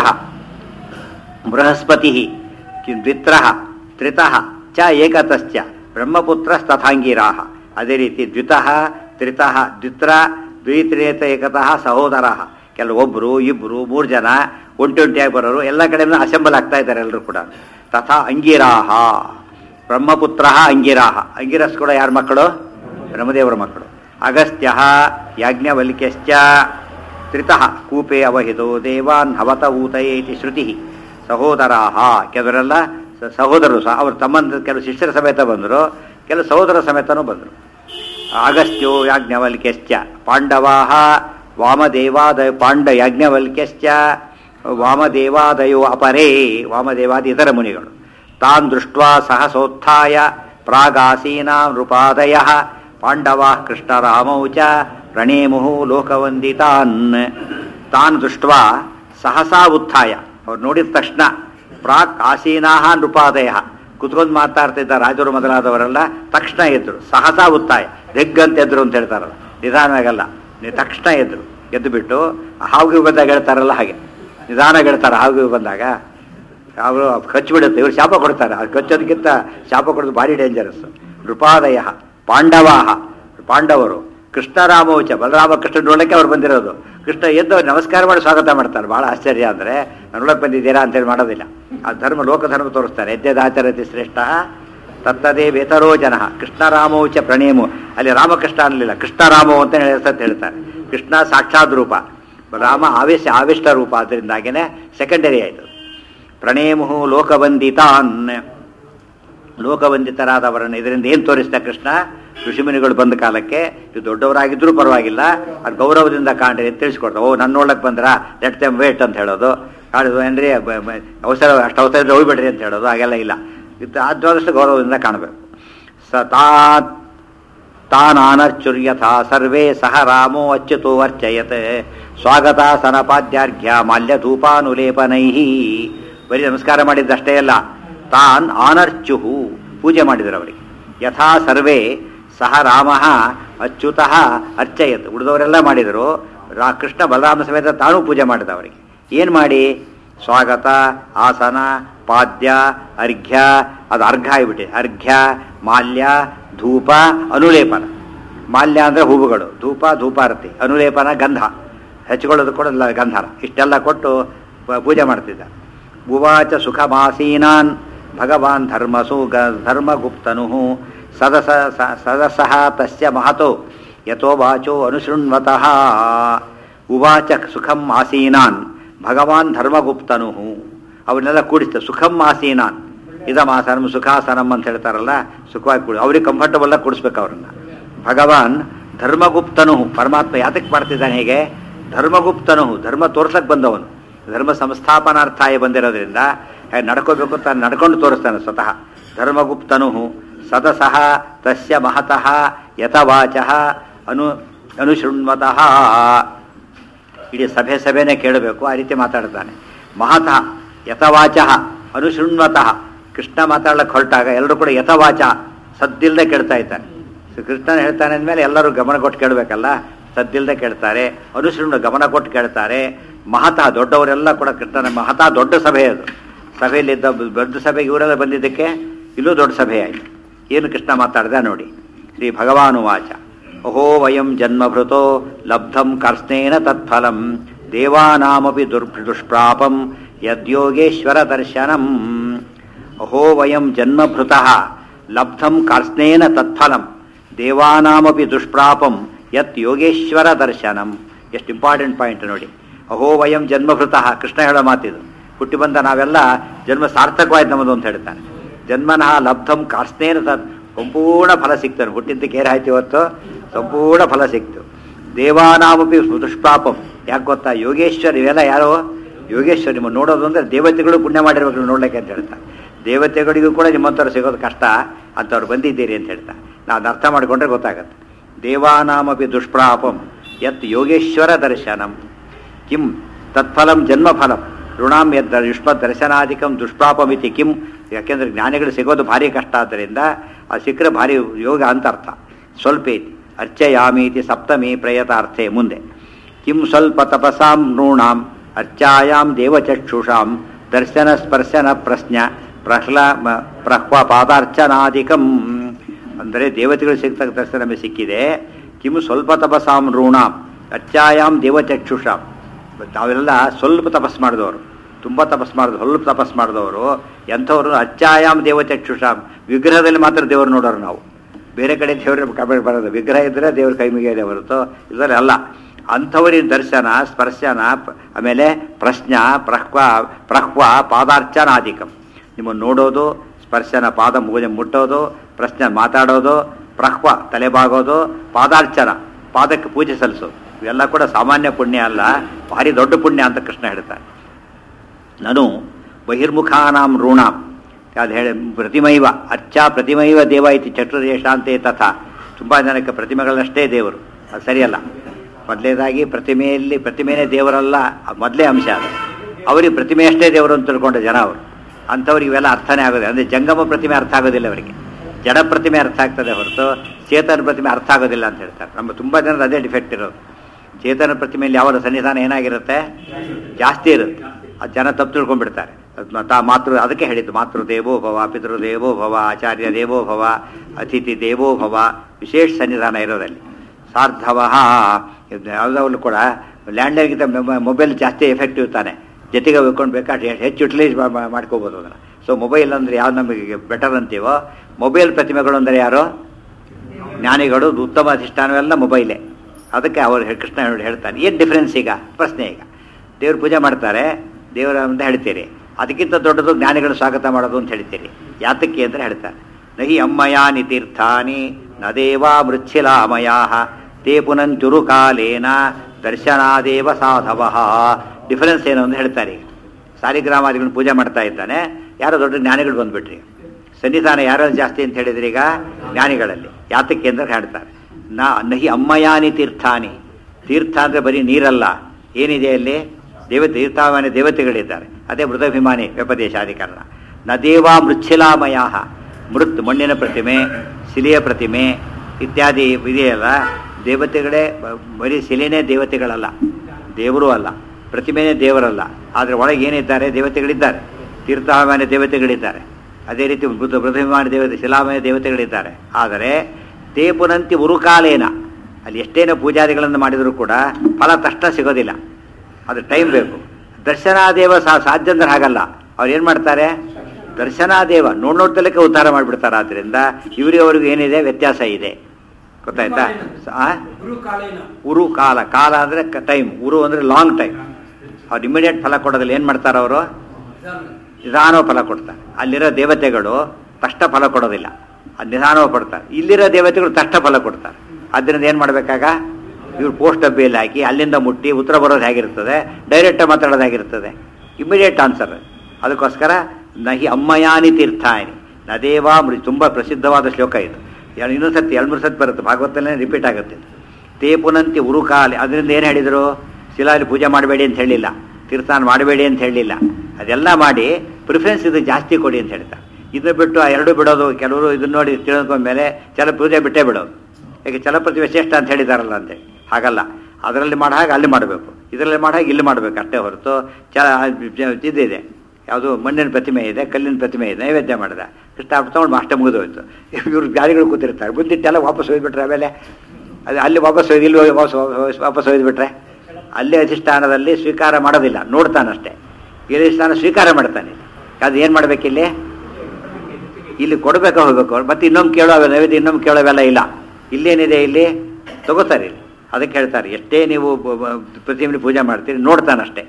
Speaker 1: ಬೃಹಸ್ಪತಿ ದ್ವಿತ್ರ ತ್ರಿತ ಚ ಏಕತಶ್ಚ ಬ್ರಹ್ಮಪುತ್ರಸ್ತಥಾಂಗಿರಾ ಅದೇ ರೀತಿ ದ್ವಿತಃ ತ್ರಿತಃ ದ್ವಿತ್ರ ದ್ವಿತ್ರೇತ ಏಕತಃ ಸಹೋದರ ಕೆಲವು ಒಬ್ಬರು ಇಬ್ಬರು ಮೂರು ಜನ ಒಂಟಿ ಒಂಟಿಯಾಗಿ ಬರೋರು ಎಲ್ಲ ಕಡೆಯಿಂದ ಅಸೆಂಬಲ್ ಆಗ್ತಾ ಇದ್ದಾರೆ ಎಲ್ಲರೂ ಕೂಡ ತಥಾ ಅಂಗಿರಾಹ ಬ್ರಹ್ಮಪುತ್ರ ಅಂಗಿರಾಹ ಅಂಗಿರಸ್ ಕೂಡ ಯಾರ ಮಕ್ಕಳು ಬ್ರಹ್ಮದೇವರ ಮಕ್ಕಳು ಅಗಸ್ತ್ಯ ಯಾಜ್ಞವಲ್ಕ್ಯಶ್ಚ ತ್ರಿತಃ ಕೂಪೆ ಅವಹಿತೋ ದೇವಾನ್ ಹವತ ಊತಯೇ ಇತಿ ಶ್ರುತಿ ಸಹೋದರಾಹ ಕೆಲವರೆಲ್ಲ ಸ- ಸಹೋದರರು ಸಹ ಅವ್ರ ತಮ್ಮಂದ ಕೆಲವು ಶಿಷ್ಯರ ಸಮೇತ ಬಂದರು ಕೆಲವು ಸಹೋದರ ಸಮೇತನೂ ಬಂದರು ಅಗಸ್ತ್ಯೋ ಯಾಜ್ಞವಲ್ಕ್ಯಶ್ಚ ಪಾಂಡವಾಹ ವಾಮದೇವಾದಯ ಪಾಂಡ ಯಾಜ್ಞವಲ್ಕ್ಯಶ್ಚ ವಾಮದೇವಾದಯೋ ಅಪರೇ ವಾಮದೇವಾದಿ ಇತರ ಮುನಿಗಳು ತಾನ್ ದೃಷ್ಟ್ವಾ ಸಹಸೋತ್ಥಾಯ ಪ್ರಾಗಾಸೀನಾ ನೃಪಾದಯ ಪಾಂಡವಾ ಕೃಷ್ಣರಾಮೌ ಚ ಪ್ರಣೇಮುಹು ಲೋಕವಂದಿತಾನ್ ತಾನ್ ದೃಷ್ಟ್ವಾ ಸಹಸಾ ಉತ್ಥಾಯ ಅವ್ರು ನೋಡಿದ ತಕ್ಷಣ ಪ್ರಾಕ್ ಆಸೀನಾಹ ನೃಪಾದಯ ಕುತ್ಕೊಂಡು ಮಾತಾಡ್ತಿದ್ದ ರಾಜರು ಮೊದಲಾದವರೆಲ್ಲ ತಕ್ಷಣ ಎದ್ರು ಸಹಸಾ ಉತ್ತಾಯ ದಿಗ್ಗಂತ ಎದ್ರು ಅಂತ ಹೇಳ್ತಾರಲ್ಲ ನಿಧಾನವಾಗಲ್ಲ ನೀವು ತಕ್ಷಣ ಎದ್ರು ಎದ್ದು ಬಿಟ್ಟು ಹಾವಿಗೆ ಬಂದಾಗ ಹೇಳ್ತಾರಲ್ಲ ಹಾಗೆ ನಿಧಾನ ಹೇಳ್ತಾರೆ ಹಾವಿಗೆ ಬಂದಾಗ ಅವರು ಕಚ್ಚಿಬಿಡುತ್ತೆ ಇವ್ರು ಶಾಪ ಕೊಡ್ತಾರೆ ಅದು ಕಚ್ಚೋದಕ್ಕಿಂತ ಶಾಪ ಕೊಡೋದು ಭಾರಿ ಡೇಂಜರಸ್ ನೃಪಾದಯ ಪಾಂಡವಾಹ ಪಾಂಡವರು ಕೃಷ್ಣರಾಮೋಚ ಬಲರಾಮ ಕೃಷ್ಣ ನೋಡಕ್ಕೆ ಅವ್ರು ಬಂದಿರೋದು ಕೃಷ್ಣ ಎದ್ದು ಅವ್ರು ನಮಸ್ಕಾರ ಮಾಡಿ ಸ್ವಾಗತ ಮಾಡ್ತಾರೆ ಭಾಳ ಆಶ್ಚರ್ಯ ಅಂದರೆ ನೋಡಕ್ಕೆ ಬಂದಿದ್ದೀರಾ ಅಂತೇಳಿ ಮಾಡೋದಿಲ್ಲ ಆ ಧರ್ಮ ಲೋಕಧರ್ಮ ತೋರಿಸ್ತಾರೆ ಯಜ್ಞದಾಚರತಿ ಶ್ರೇಷ್ಠ ತತ್ತದೇ ವೇತರೋ ಜನ ಕೃಷ್ಣರಾಮೋಚ ಪ್ರಣೇಮು ಅಲ್ಲಿ ರಾಮಕೃಷ್ಣ ಅನ್ನಲಿಲ್ಲ ಕೃಷ್ಣರಾಮೋ ಅಂತ ಹೇಳಿ ಅಂತ ಹೇಳ್ತಾರೆ ಕೃಷ್ಣ ಸಾಕ್ಷಾತ್ ರೂಪ ರಾಮ ಆವೇಶ ಆವಿಷ್ಟ ರೂಪ ಅದರಿಂದಾಗಿನೇ ಸೆಕೆಂಡರಿ ಆಯಿತು ಪ್ರಣೇಮು ಲೋಕವಂದಿತಾನ್ ಲೋಕವಂದಿತರಾದವರನ್ನು ಇದರಿಂದ ಏನು ತೋರಿಸ್ತಾ ಕೃಷ್ಣ ಋಷಿಮುನಿಗಳು ಬಂದ ಕಾಲಕ್ಕೆ ಇದು ದೊಡ್ಡವರಾಗಿದ್ರೂ ಪರವಾಗಿಲ್ಲ ಅದು ಗೌರವದಿಂದ ಕಾಣ್ರಿ ಅಂತ ತಿಳಿಸ್ಕೊಡ್ತಾರೆ ಓ ನನ್ನ ನೋಡಕ್ಕೆ ಬಂದ್ರ ಲೆಟ್ ದೆಮ್ ವೇಟ್ ಅಂತ ಹೇಳೋದು ಕಾಣಿದು ಏನ್ರಿ ಬ- ಬ- ಅವಸರ ಅಷ್ಟು ಅವಸರ ಇದ್ರೆ ಹೋಗ್ಬಿಡ್ರಿ ಅಂತ ಹೇಳೋದು ಹಾಗೆಲ್ಲ ಇಲ್ಲ ಇದು ಆದಷ್ಟು ಗೌರವದಿಂದ ಕಾಣಬೇಕು ಸ ತಾ ತಾನಾನರ್ಚುರ್ಯಥಾ ಸರ್ವೇ ಸಹ ರಾಮೋ ಅಚ್ಯುತೋ ಅರ್ಚಯತ್ ಸ್ವಾಗತಾಸನಪಾದ್ಯಾರ್ಘ್ಯ ಮಾಲ್ಯ ಧೂಪಾನುಲೇಪನೈ ಬರೀ ನಮಸ್ಕಾರ ಮಾಡಿದ್ದಷ್ಟೇ ಅಲ್ಲ ತಾನ್ ಆನರ್ಚುಹು ಪೂಜೆ ಮಾಡಿದರು ಅವರಿಗೆ ಯಥಾ ಸರ್ವೇ ಸಹ ರಾಮ ಅಚ್ಯುತ ಅರ್ಚಯತ್ ಉಳಿದವರೆಲ್ಲ ಮಾಡಿದರು ರಾ ಕೃಷ್ಣ ಬಲರಾಮ ಸಮೇತ ತಾನೂ ಪೂಜೆ ಮಾಡಿದ ಅವರಿಗೆ ಏನು ಮಾಡಿ ಸ್ವಾಗತ ಆಸನ ಪಾದ್ಯ ಅರ್ಘ್ಯ ಅದು ಅರ್ಘ ಆಗಿಬಿಟ್ಟಿದೆ ಅರ್ಘ್ಯ ಮಾಲ್ಯ ಧೂಪ ಅನುಲೇಪನ ಮಾಲ್ಯ ಅಂದರೆ ಹೂವುಗಳು ಧೂಪ ಧೂಪಾರತಿ ಅನುಲೇಪನ ಗಂಧ ಹಚ್ಕೊಳ್ಳೋದು ಕೂಡ ಎಲ್ಲ ಗಂಧನ ಇಷ್ಟೆಲ್ಲ ಕೊಟ್ಟು ಪ- ಪೂಜೆ ಮಾಡ್ತಿದ್ದ ಉವಾಚ ಸುಖಮಾಸೀನಾನ್ ಭಗವಾನ್ ಧರ್ಮಸು ಗ ಧರ್ಮಗುಪ್ತನು ಸದಸ ಸ- ಸದಸಃ ತಸ್ಯ ಮಹತೋ ಯಥೋ ವಾಚೋ ಅನುಶೃಣ್ವತಃ ಉವಾಚ ಸುಖಂ ಆಸೀನಾನ್ ಭಗವಾನ್ ಧರ್ಮಗುಪ್ತನು ಅವನ್ನೆಲ್ಲ ಕೂಡಿಸ್ತ ಸುಖಂ ಆಸೀನಾನ್ ಇದಮಾಸನಂ ಸುಖಾಸನಂ ಅಂತ ಹೇಳ್ತಾರಲ್ಲ ಸುಖವಾಗಿ ಕೂಡಿ ಅವ್ರಿಗೆ ಕಂಫರ್ಟಬಲ್ ಆಗಿ ಕೂಡಿಸ್ಬೇಕು ಅವ್ರನ್ನ ಭಗವಾನ್ ಧರ್ಮಗುಪ್ತನು ಪರಮಾತ್ಮ ಯಾತಕ್ಕೆ ಮಾಡ್ತಿದ್ದಾನೆ ಹೇಗೆ ಧರ್ಮಗುಪ್ತನು ಧರ್ಮ ತೋರ್ಸಕ್ ಬಂದವನು ಧರ್ಮ ಸಂಸ್ಥಾಪನಾರ್ಥಾಯ ಬಂದಿರೋದ್ರಿಂದ ಹೇಗೆ ನಡ್ಕೋಬೇಕು ಅಂತ ನಡ್ಕೊಂಡು ತೋರಿಸ್ತಾನೆ ಸ್ವತಃ ಧರ್ಮಗುಪ್ತನು ಸದಸಃ ತಸ್ಯ ಮಹತಃ ಯಥವಾಚಃ ಅನು ಅನುಶೃಣ್ವತಃ ಇಡೀ ಸಭೆ ಸಭೆನೇ ಕೇಳಬೇಕು ಆ ರೀತಿ ಮಾತಾಡ್ತಾನೆ ಮಹತಃ ಯಥವಾಚಃ ಅನುಶೃಣ್ವತಃ ಕೃಷ್ಣ ಮಾತಾಡ್ಲಕ್ಕೆ ಹೊರಟಾಗ ಎಲ್ಲರೂ ಕೂಡ ಯಥವಾಚ ಸದ್ದಿಲ್ಲದೆ ಕೇಳ್ತಾ ಇದ್ದಾನೆ ಸೊ ಕೃಷ್ಣನ ಹೇಳ್ತಾನೆ ಅಂದಮೇಲೆ ಎಲ್ಲರೂ ಗಮನ ಕೊಟ್ಟು ಕೇಳಬೇಕಲ್ಲ ಸದ್ದಿಲ್ಲದೆ ಕೇಳ್ತಾರೆ ಅನುಸೃಣ ಗಮನ ಕೊಟ್ಟು ಕೇಳ್ತಾರೆ ಮಹತಃ ದೊಡ್ಡವರೆಲ್ಲ ಕೂಡ ಕೃಷ್ಣನ ಮಹತಃ ದೊಡ್ಡ ಸಭೆ ಅದು ಸಭೆಯಲ್ಲಿದ್ದ ದೊಡ್ಡ ಸಭೆಗೆ ಇವರೆಲ್ಲ ಬಂದಿದ್ದಕ್ಕೆ ಇಲ್ಲೂ ದೊಡ್ಡ ಸಭೆ ಆಯಿತು ಏನು ಕೃಷ್ಣ ಮಾತಾಡ್ದ ನೋಡಿ ಶ್ರೀ ಭಗವಾನುವಾಚ ಅಹೋ ವಯಂ ಜನ್ಮಭೃತೋ ಲಬ್ಧಂ ಕರ್ಸ್ನೇನ ತತ್ಫಲಂ ದೇವಾನಾಮಪಿ ದುರ್ ದುಷ್ಪ್ರಾಪಂ ಯದ್ಯೋಗೇಶ್ವರ ದರ್ಶನಂ ಅಹೋ ವಯಂ ಜನ್ಮಭೃತಃ ಲಬ್ಧಂ ಕಾರ್ಸ್ನೇನ ತತ್ಫಲಂ ದೇವಾನಾಮಪಿ ದುಷ್ಪ್ರಾಪಂ ಯತ್ ಯೋಗೇಶ್ವರ ದರ್ಶನಂ ಎಷ್ಟು ಇಂಪಾರ್ಟೆಂಟ್ ಪಾಯಿಂಟ್ ನೋಡಿ ಅಹೋ ವಯಂ ಜನ್ಮಭೃತಃ ಕೃಷ್ಣ ಹೇಳೋ ಮಾತಿದು ಹುಟ್ಟಿ ಬಂದ ನಾವೆಲ್ಲ ಜನ್ಮ ಸಾರ್ಥಕವಾಯ್ತು ನಮ್ಮದು ಅಂತ ಹೇಳ್ತಾನೆ ಜನ್ಮನಃ ಲಬ್ಧಂ ಕಾರ್ಸ್ನೇನ ತತ್ ಸಂಪೂರ್ಣ ಫಲ ಸಿಗ್ತಾನೆ ಹುಟ್ಟಿದ್ದಕ್ಕೆ ಏನು ಆಯ್ತು ಇವತ್ತು ಸಂಪೂರ್ಣ ಫಲ ಸಿಕ್ತು ದೇವಾನಾಮಪಿ ದುಷ್ಪ್ರಾಪಂ ಯಾಕೆ ಗೊತ್ತಾ ಯೋಗೇಶ್ವರ ಇವೆಲ್ಲ ಯಾರೋ ಯೋಗೇಶ್ವರ ನಿಮ್ಮ ನೋಡೋದು ಅಂದ್ರೆ ದೇವತೆಗಳು ಪುಣ್ಯ ಮಾಡಿರ್ಬೇಕು ನೀವು ನೋಡ್ಲಿಕ್ಕೆ ಅಂತ ಹೇಳ್ತಾರೆ ದೇವತೆಗಳಿಗೂ ಕೂಡ ನಿಮ್ಮಂಥವ್ರು ಸಿಗೋದು ಕಷ್ಟ ಅಂಥವ್ರು ಬಂದಿದ್ದೀರಿ ಅಂತ ಹೇಳ್ತಾರೆ ನಾವು ಅದನ್ನ ಅರ್ಥ ಮಾಡಿಕೊಂಡ್ರೆ ಗೊತ್ತಾಗತ್ತೆ ದೇವಾನಾಮಪಿ ದುಷ್ಪ್ರಾಪಂ ಯತ್ ಯೋಗೇಶ್ವರ ದರ್ಶನಂ ಕಿಂ ತತ್ಫಲಂ ಜನ್ಮಫಲಂ ಋಣಾಂ ಯದ್ ಯುಷ್ಮ ದರ್ಶನಾಧಿಕಂ ದುಷ್ಪ್ರಾಪಮಿತಿ ಕಿಂ ಯಾಕೆಂದ್ರೆ ಜ್ಞಾನಿಗಳು ಸಿಗೋದು ಭಾರಿ ಕಷ್ಟ ಆದ್ದರಿಂದ ಅದು ಸಿಕ್ಕರೆ ಭಾರಿ ಯೋಗ ಅಂತ ಅರ್ಥ ಸ್ವಲ್ಪ ಐತಿ ಅರ್ಚಯಾಮೀತಿ ಸಪ್ತಮಿ ಪ್ರಯತಾರ್ಥೆ ಮುಂದೆ ಕಿಂ ಸ್ವಲ್ಪ ತಪಸಾಂ ನೃಣಾಂ ಅರ್ಚಾಯಾಂ ದೇವಚಕ್ಷುಷಾಂ ದರ್ಶನ ಸ್ಪರ್ಶನ ಪ್ರಶ್ನ ಪ್ರಹ್ಲ ಮ- ಪ್ರಹ್ವ ಪಾದಾರ್ಚನಾಧಿಕಂ ಅಂದರೆ ದೇವತೆಗಳು ಸಿಗ್ತಕ್ಕ ದರ್ಶನ ನಮಗೆ ಸಿಕ್ಕಿದೆ ಕಿಂ ಸ್ವಲ್ಪ ತಪಸಾಂ ನೃಣಾಂ ಅರ್ಚಾಯಾಂ ದೇವಚಕ್ಷುಷಾಂ ನಾವೆಲ್ಲ ಸ್ವಲ್ಪ ತಪಸ್ ಮಾಡಿದವರು ತುಂಬ ತಪಸ್ ಮಾಡಿದ್ರು ಸ್ವಲ್ಪ ತಪಸ್ ಮಾಡಿದವರು ಎಂಥವ್ರು ಅಚ್ಚಾಯಾಮ್ ದೇವಚಕ್ಷುಷಾಂ ವಿಗ್ರಹದಲ್ಲಿ ಮಾತ್ರ ದೇವರು ನೋಡೋರು ನಾವು ಬೇರೆ ಕಡೆ ದೇವರ ಕಬಡಿ ಬರೋದು ವಿಗ್ರಹ ಇದ್ದರೆ ದೇವ್ರ ಕೈ ಮುಗಿಯದೆ ಹೊರತು ಇದರಲ್ಲಿ ಅಲ್ಲ ಅಂಥವರಿನ ದರ್ಶನ ಸ್ಪರ್ಶನ ಪ- ಆಮೇಲೆ ಪ್ರಶ್ನ ಪ್ರಹ್ವ ಪ್ರಹ್ವ ಪಾದಾರ್ಚನಾಧಿಕಂ ನಿಮ್ಮನ್ನು ನೋಡೋದು ಸ್ಪರ್ಶನ ಪಾದ ಮೂಲೆ ಮುಟ್ಟೋದು ಪ್ರಶ್ನೆ ಮಾತಾಡೋದು ಪ್ರಹ್ವ ತಲೆಬಾಗೋದು ಪಾದಾರ್ಚನ ಪಾದಕ್ಕೆ ಪೂಜೆ ಸಲ್ಲಿಸೋದು ಇವೆಲ್ಲ ಕೂಡ ಸಾಮಾನ್ಯ ಪುಣ್ಯ ಅಲ್ಲ ಭಾರಿ ದೊಡ್ಡ ಪುಣ್ಯ ಅಂತ ಕೃಷ್ಣ ಹೇಳ್ತಾರೆ ನಾನು ಬಹಿರ್ಮುಖಾನಾಂ ಋಣಾಂ ಅದು ಹೇಳಿ ಪ್ರತಿಮೈವ ಅರ್ಚ ಪ್ರತಿಮೈವ ದೇವ ಇತಿ ಚತುರ್ದೇಶಾಂತೆ ತಥಾ ತುಂಬ ಜನಕ್ಕೆ ಪ್ರತಿಮೆಗಳಷ್ಟೇ ದೇವರು ಅದು ಸರಿಯಲ್ಲ ಮೊದಲೇದಾಗಿ ಪ್ರತಿಮೆಯಲ್ಲಿ ಪ್ರತಿಮೆನೇ ದೇವರಲ್ಲ ಅದು ಮೊದಲೇ ಅಂಶ ಅದು ಅವರಿಗೆ ಪ್ರತಿಮೆಯಷ್ಟೇ ದೇವರು ಅಂತ ತಿಳ್ಕೊಂಡ ಜನ ಅವರು ಅಂಥವ್ರಿಗೆ ಇವೆಲ್ಲ ಅರ್ಥನೇ ಆಗೋದಿಲ್ಲ ಅಂದರೆ ಜಂಗಮ ಪ್ರತಿಮೆ ಅರ್ಥ ಆಗೋದಿಲ್ಲ ಅವರಿಗೆ ಜಡ ಪ್ರತಿಮೆ ಅರ್ಥ ಆಗ್ತದೆ ಹೊರತು ಚೇತನ ಪ್ರತಿಮೆ ಅರ್ಥ ಆಗೋದಿಲ್ಲ ಅಂತ ಹೇಳ್ತಾರೆ ನಮ್ಮ ತುಂಬ ಜನರು ಅದೇ ಡಿಫೆಕ್ಟ್ ಇರೋದು ಚೇತನ ಪ್ರತಿಮೆಯಲ್ಲಿ ಯಾವ ಸನ್ನಿಧಾನ ಏನಾಗಿರುತ್ತೆ ಜಾಸ್ತಿ ಇರುತ್ತೆ ಅದು ಜನ ತಪ್ಪು ತಿಳ್ಕೊಂಡ್ಬಿಡ್ತಾರೆ ಅದ್ ಮ- ತಾ ಮಾತೃ ಅದಕ್ಕೆ ಹೇಳಿದ್ದು ಮಾತೃ ದೇವೋ ಭವ ಪಿತೃ ದೇವೋ ಭವ ಆಚಾರ್ಯ ದೇವೋ ಭವ ಅತಿಥಿ ದೇವೋ ಭವ ವಿಶೇಷ ಸನ್ನಿಧಾನ ಇರೋದಲ್ಲಿ ಸಾರ್ಧವ ಯಾವುದಾಗಲೂ ಕೂಡ ಲ್ಯಾಂಡ್ಲೈನ್ಗಿಂತ ಮೊಬೈಲ್ ಜಾಸ್ತಿ ಎಫೆಕ್ಟಿವ್ ತಾನೆ ಜೊತೆಗೆ ಹೋಗ್ಕೊಂಡು ಬೇಕಾದ್ರೆ ಹೆಚ್ಚು ಯುಟಿಲೈಸ್ ಮಾಡ್ಕೋಬೋದು ಅದನ್ನು ಸೊ ಮೊಬೈಲ್ ಅಂದರೆ ಯಾವ್ದು ನಮಗೆ ಬೆಟರ್ ಅಂತೀವೋ ಮೊಬೈಲ್ ಪ್ರತಿಮೆಗಳು ಅಂದರೆ ಯಾರು ಜ್ಞಾನಿಗಳು ಉತ್ತಮ ಅಧಿಷ್ಠಾನವೆಲ್ಲ ಮೊಬೈಲೇ ಅದಕ್ಕೆ ಅವರು ಹೇ- ಕೃಷ್ಣ ಹೇಳಿ ಹೇಳ್ತಾನೆ ಏನು ಡಿಫ್ರೆನ್ಸ್ ಈಗ ಪ್ರಶ್ನೆ ಈಗ ದೇವ್ರ ಪೂಜೆ ಮಾಡ್ತಾರೆ ದೇವರ ಅಂತ ಹೇಳ್ತೀರಿ ಅದಕ್ಕಿಂತ ದೊಡ್ಡದು ಜ್ಞಾನಿಗಳು ಸ್ವಾಗತ ಮಾಡೋದು ಅಂತ ಹೇಳ್ತೀರಿ ಯಾತಕ್ಕೆ ಅಂತ ಹೇಳ್ತಾರೆ ನಹಿ ಅಮ್ಮಯಾನಿ ತೀರ್ಥಾನಿ ನ ದೇವಾ ಮೃಚ್ಛಿಲಾಮಯಾ ತೇ ಪುನಂಚುರು ಕಾಲೇನ ದರ್ಶನಾದೇವ ಸಾಧವ ಡಿಫರೆನ್ಸ್ ಏನು ಅಂತ ಹೇಳ್ತಾರೆ ಈಗ ಸಾಲಿಗ್ರಾಮಾದಿಗಳನ್ನ ಪೂಜೆ ಮಾಡ್ತಾ ಇದ್ದಾನೆ ಯಾರೋ ದೊಡ್ಡ ಜ್ಞಾನಿಗಳು ಬಂದ್ಬಿಟ್ರಿ ಸನ್ನಿಧಾನ ಯಾರಲ್ಲಿ ಜಾಸ್ತಿ ಅಂತ ಹೇಳಿದ್ರೆ ಈಗ ಜ್ಞಾನಿಗಳಲ್ಲಿ ಯಾತಕ್ಕೆ ಅಂದ್ರೆ ಹೇಳ್ತಾರೆ ನಾ ನಹಿ ಅಮ್ಮಯಾನಿ ತೀರ್ಥಾನಿ ತೀರ್ಥ ಅಂದರೆ ಬರೀ ನೀರಲ್ಲ ಏನಿದೆ ಅಲ್ಲಿ ದೇವ ತೀರ್ಥಾವಾನಿ ದೇವತೆಗಳಿದ್ದಾರೆ ಅದೇ ಮೃತಾಭಿಮಾನಿ ವ್ಯಪದೇಶಾಧಿಕರಣ ನ ದೇವಾ ಮೃಚ್ಛಿಲಾಮಯ ಮೃತ್ ಮಣ್ಣಿನ ಪ್ರತಿಮೆ ಶಿಲೆಯ ಪ್ರತಿಮೆ ಇತ್ಯಾದಿ ಇದೆಯಲ್ಲ ದೇವತೆಗಳೇ ಬ- ಬರೀ ಶಿಲೆನೇ ದೇವತೆಗಳಲ್ಲ ದೇವರು ಅಲ್ಲ ಪ್ರತಿಮೆನೇ ದೇವರಲ್ಲ ಆದರೆ ಒಳಗೆ ಏನಿದ್ದಾರೆ ದೇವತೆಗಳಿದ್ದಾರೆ ತೀರ್ಥಾಭಿಮಾನಿ ದೇವತೆಗಳಿದ್ದಾರೆ ಅದೇ ರೀತಿ ಮೃತ ಮೃತಾಭಿಮಾನಿ ದೇವತೆ ಶಿಲಾಮಯ ದೇವತೆಗಳಿದ್ದಾರೆ ಆದರೆ ತೇ ಪುನಂತಿ ಉರುಕಾಲೇನ ಅಲ್ಲಿ ಎಷ್ಟೇನೋ ಪೂಜಾದಿಗಳನ್ನು ಮಾಡಿದರೂ ಕೂಡ ಫಲ ತಕ್ಷಣ ಸಿಗೋದಿಲ್ಲ ಅದು ಟೈಮ್ ಬೇಕು ದರ್ಶನಾದೇವ ಸಾ ಸಾಧ್ಯ ಅಂದ್ರೆ ಹಾಗಲ್ಲ ಅವ್ರು ಏನು ಮಾಡ್ತಾರೆ ದರ್ಶನಾದೇವ ನೋಡ್ ನೋಡ್ತಲಕ್ಕೆ ಉದ್ಧಾರ ಮಾಡಿಬಿಡ್ತಾರೆ ಆದ್ದರಿಂದ ಇವರಿಗೆ ಅವ್ರಿಗೆ ಏನಿದೆ ವ್ಯತ್ಯಾಸ ಇದೆ ಗೊತ್ತಾಯ್ತಾ ಆ?
Speaker 2: ಗುರುಕಾಲೇನ
Speaker 1: ಉರು ಕಾಲ ಕಾಲ ಅಂದರೆ ಟೈಮ್ ಉರು ಅಂದರೆ ಲಾಂಗ್ ಟೈಮ್ ಅವ್ರು ಇಮಿಡಿಯೇಟ್ ಫಲ ಕೊಡೋದಿಲ್ಲ ಏನು ಮಾಡ್ತಾರೆ ಅವರು ನಿಧಾನವ ಫಲ ಕೊಡ್ತಾರೆ ಅಲ್ಲಿರೋ ದೇವತೆಗಳು ತಷ್ಟ ಫಲ ಕೊಡೋದಿಲ್ಲ ಅದು ನಿಧಾನವ ಕೊಡ್ತಾರೆ ಇಲ್ಲಿರೋ ದೇವತೆಗಳು ತಷ್ಟ ಫಲ ಕೊಡ್ತಾರೆ ಅದರಿಂದ ಏನು ಮಾಡಬೇಕಾಗ ಇವ್ರು ಪೋಸ್ಟ್ ಡಬ್ಬಿಯಲ್ಲಿ ಹಾಕಿ ಅಲ್ಲಿಂದ ಮುಟ್ಟಿ ಉತ್ತರ ಬರೋದು ಹೇಗಿರ್ತದೆ ಡೈರೆಕ್ಟಾಗಿ ಮಾತಾಡೋದು ಹೇಗಿರ್ತದೆ ಇಮಿಡಿಯೇಟ್ ಆನ್ಸರ್ ಅದಕ್ಕೋಸ್ಕರ ನಹಿ ಅಮ್ಮಯಾನಿ ತೀರ್ಥಾಯನಿ ನದೇವಾ ಮೃ ತುಂಬ ಪ್ರಸಿದ್ಧವಾದ ಶ್ಲೋಕ ಇದು ಎರಡು ಇನ್ನೊಂದು ಸತಿ ಎರಡು ಮೂರು ಸತಿ ಬರುತ್ತೆ ಭಾಗವತಲ್ಲೇ ರಿಪೀಟ್ ಆಗುತ್ತೆ ಇದು. ತೇ ಪುನಂತಿ ಉರುಕಾಲಿ ಅದರಿಂದ ಏನು ಹೇಳಿದರು ಶಿಲಾಲಿ ಪೂಜೆ ಮಾಡಬೇಡಿ ಅಂತ ಹೇಳಿಲ್ಲ ತೀರ್ಥಾನ ಮಾಡಬೇಡಿ ಅಂತ ಹೇಳಿಲ್ಲ ಅದೆಲ್ಲ ಮಾಡಿ ಪ್ರಿಫರೆನ್ಸ್ ಇದು ಜಾಸ್ತಿ ಕೊಡಿ ಅಂತ ಹೇಳ್ತಾರೆ ಇದನ್ನ ಬಿಟ್ಟು ಆ ಎರಡು ಬಿಡೋದು ಕೆಲವರು ಇದನ್ನ ನೋಡಿ ತಿಳಿದ್ಕೊಂಡ್ಮೇಲೆ ಚಲ ಪೂಜೆ ಬಿಟ್ಟೇ ಬಿಡೋದು ಯಾಕೆ ಚಲಪ್ರತಿಭೆ ಶ್ರೇಷ್ಠ ಅಂತ ಹೇಳಿದಾರಲ್ಲ ಅಂತೇಳಿ ಹಾಗಲ್ಲ ಅದರಲ್ಲಿ ಮಾಡೋ ಹಾಗೆ ಅಲ್ಲಿ ಮಾಡಬೇಕು ಇದರಲ್ಲಿ ಮಾಡೋ ಹಾಗೆ ಇಲ್ಲಿ ಮಾಡಬೇಕು ಅಷ್ಟೇ ಹೊರತು ಚ ಇದಿದೆ ಯಾವುದು ಮಣ್ಣಿನ ಪ್ರತಿಮೆ ಇದೆ ಕಲ್ಲಿನ ಪ್ರತಿಮೆ ಇದೆ ನೈವೇದ್ಯ ಮಾಡಿದ ಕೃಷ್ಣ ತೊಗೊಂಡು ಅಷ್ಟೇ ಮುಗಿದೋಯ್ತು ಇವ್ರು ಗಾಡಿಗಳು ಕೂತಿರ್ತಾರೆ ಬಂದಿಟ್ಟೆಲ್ಲ ವಾಪಸ್ ಹೋಗ್ಬಿಟ್ರೆ ಆಮೇಲೆ ಅದು ಅಲ್ಲಿ ವಾಪಸ್ ಒಯ್ದು ಇಲ್ಲಿ ವಾಪಸ್ ವಾಪಸ್- ವಾಪಸ್ ಒಯ್ದುಬಿಟ್ರೆ ಅಲ್ಲೇ ಅಧಿಷ್ಠಾನದಲ್ಲಿ ಸ್ವೀಕಾರ ಮಾಡೋದಿಲ್ಲ ನೋಡ್ತಾನಷ್ಟೇ ಇಲ್ಲಿ ಅಧಿಷ್ಠಾನ ಸ್ವೀಕಾರ ಮಾಡ್ತಾನೆ ಅದು ಏನು ಮಾಡ್ಬೇಕಿಲ್ಲಿ ಇಲ್ಲಿ ಕೊಡಬೇಕಾ ಹೋಗ್ಬೇಕು ಮತ್ತೆ ಇನ್ನೊಮ್ಮೆ ಕೇಳೋ ನೈವೇದ್ಯ ಇನ್ನೊಮ್ಮೆ ಕೇಳೋವೆಲ್ಲ ಇಲ್ಲ ಇಲ್ಲೇನಿದೆ ಇಲ್ಲಿ ತಗೋತಾರೆ ಇಲ್ಲಿ ಅದಕ್ಕೆ ಹೇಳ್ತಾರೆ ಎಷ್ಟೇ ನೀವು ಬ- ಬ- ಪ್ರತಿಮೆ ಪೂಜೆ ಮಾಡ್ತೀರಿ ನೋಡ್ತಾನಷ್ಟೇ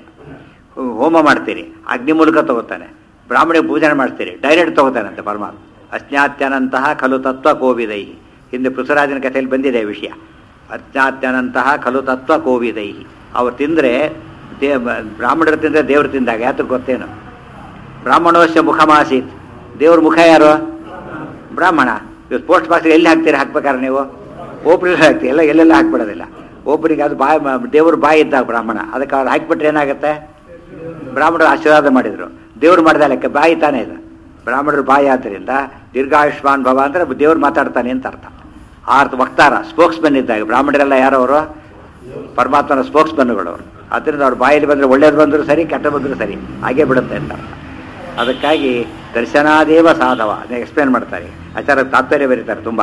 Speaker 1: ಹೋಮ ಮಾಡ್ತೀರಿ ಅಗ್ನಿ ಮೂಲಕ ತಗೋತಾನೆ ಬ್ರಾಹ್ಮಣಿಗೆ ಪೂಜೆ ಮಾಡ್ತೀರಿ ಡೈರೆಕ್ಟ್ ತಗೋತಾನಂತೆ ಪರಮಾತ್ಮ ಅಜ್ಞಾತ್ಯನಂತಹ ಖಲು ತತ್ವ ಕೋವಿದೈ ಹಿಂದೆ ಪೃಥ್ವರಾಜನ ಕಥೆಯಲ್ಲಿ ಬಂದಿದೆ ಈ ವಿಷಯ ಅಜ್ಞಾತ್ಯನಂತಹ ಖಲು ತತ್ವ ಕೋವಿದೈ ಅವ್ರು ತಿಂದರೆ ದೇ ಬ್ರಾಹ್ಮಣರು ತಿಂದರೆ ದೇವರು ತಿಂದಾಗ ಯಾತಕ್ಕೆ ಗೊತ್ತೇನು ಬ್ರಾಹ್ಮಣೋಶ್ಯ ಮುಖಮಾಸೀತ್ ದೇವ್ರ ಮುಖ ಯಾರು ಬ್ರಾಹ್ಮಣ ಇವತ್ತು ಪೋಸ್ಟ್ ಬಾಕ್ಸ್ ಎಲ್ಲಿ ಹಾಕ್ತೀರಿ ಹಾಕ್ಬೇಕಾದ್ರೆ ನೀವು ಓಪನಿಗೆ ಹಾಕ್ತೀರಿ ಎಲ್ಲ ಎಲ್ಲೆಲ್ಲ ಹಾಕ್ಬಿಡೋದಿಲ್ಲ ಓಪನಿಗೆ ಅದು ಬಾಯಿ ದೇವ್ರ ಬಾಯಿ ಇದ್ದಾಗ ಬ್ರಾಹ್ಮಣ ಅದಕ್ಕೆ ಅವ್ರು ಹಾಕ್ಬಿಟ್ರೆ ಏನಾಗುತ್ತೆ ಬ್ರಾಹ್ಮಣರು ಆಶೀರ್ವಾದ ಮಾಡಿದ್ರು ದೇವ್ರು ಮಾಡಿದ ಲೆಕ್ಕ ಬಾಯಿ ತಾನೇ ಇದು ಬ್ರಾಹ್ಮಣರು ಬಾಯಿ ಆದ್ದರಿಂದ ದೀರ್ಘಾಯುಷ್ಮಾನ್ ಭವ ಅಂದ್ರೆ ದೇವ್ರು ಮಾತಾಡ್ತಾನೆ ಅಂತ ಅರ್ಥ ಆ ಅರ್ಥ ವಕ್ತಾರ ಸ್ಪೋಕ್ಸ್ಮನ್ ಇದ್ದಾಗ ಬ್ರಾಹ್ಮಣರೆಲ್ಲ ಯಾರು ಅವರು ಪರಮಾತ್ಮನ ಸ್ಪೋಕ್ಸ್ಮನ್ಗಳು ಅವರು ಅದರಿಂದ ಅವ್ರ ಬಾಯಲ್ಲಿ ಬಂದರೆ ಒಳ್ಳೇದು ಬಂದರೂ ಸರಿ ಕೆಟ್ಟ ಬಂದರೂ ಸರಿ ಹಾಗೇ ಬಿಡುತ್ತೆ ಅಂತ ಅರ್ಥ ಅದಕ್ಕಾಗಿ ದರ್ಶನಾದೇವ ಸಾಧವ ಅದನ್ನ ಎಕ್ಸ್ಪ್ಲೇನ್ ಮಾಡ್ತಾರೆ ಆಚಾರ ತಾತ್ಪರ್ಯ ಬರೀತಾರೆ ತುಂಬ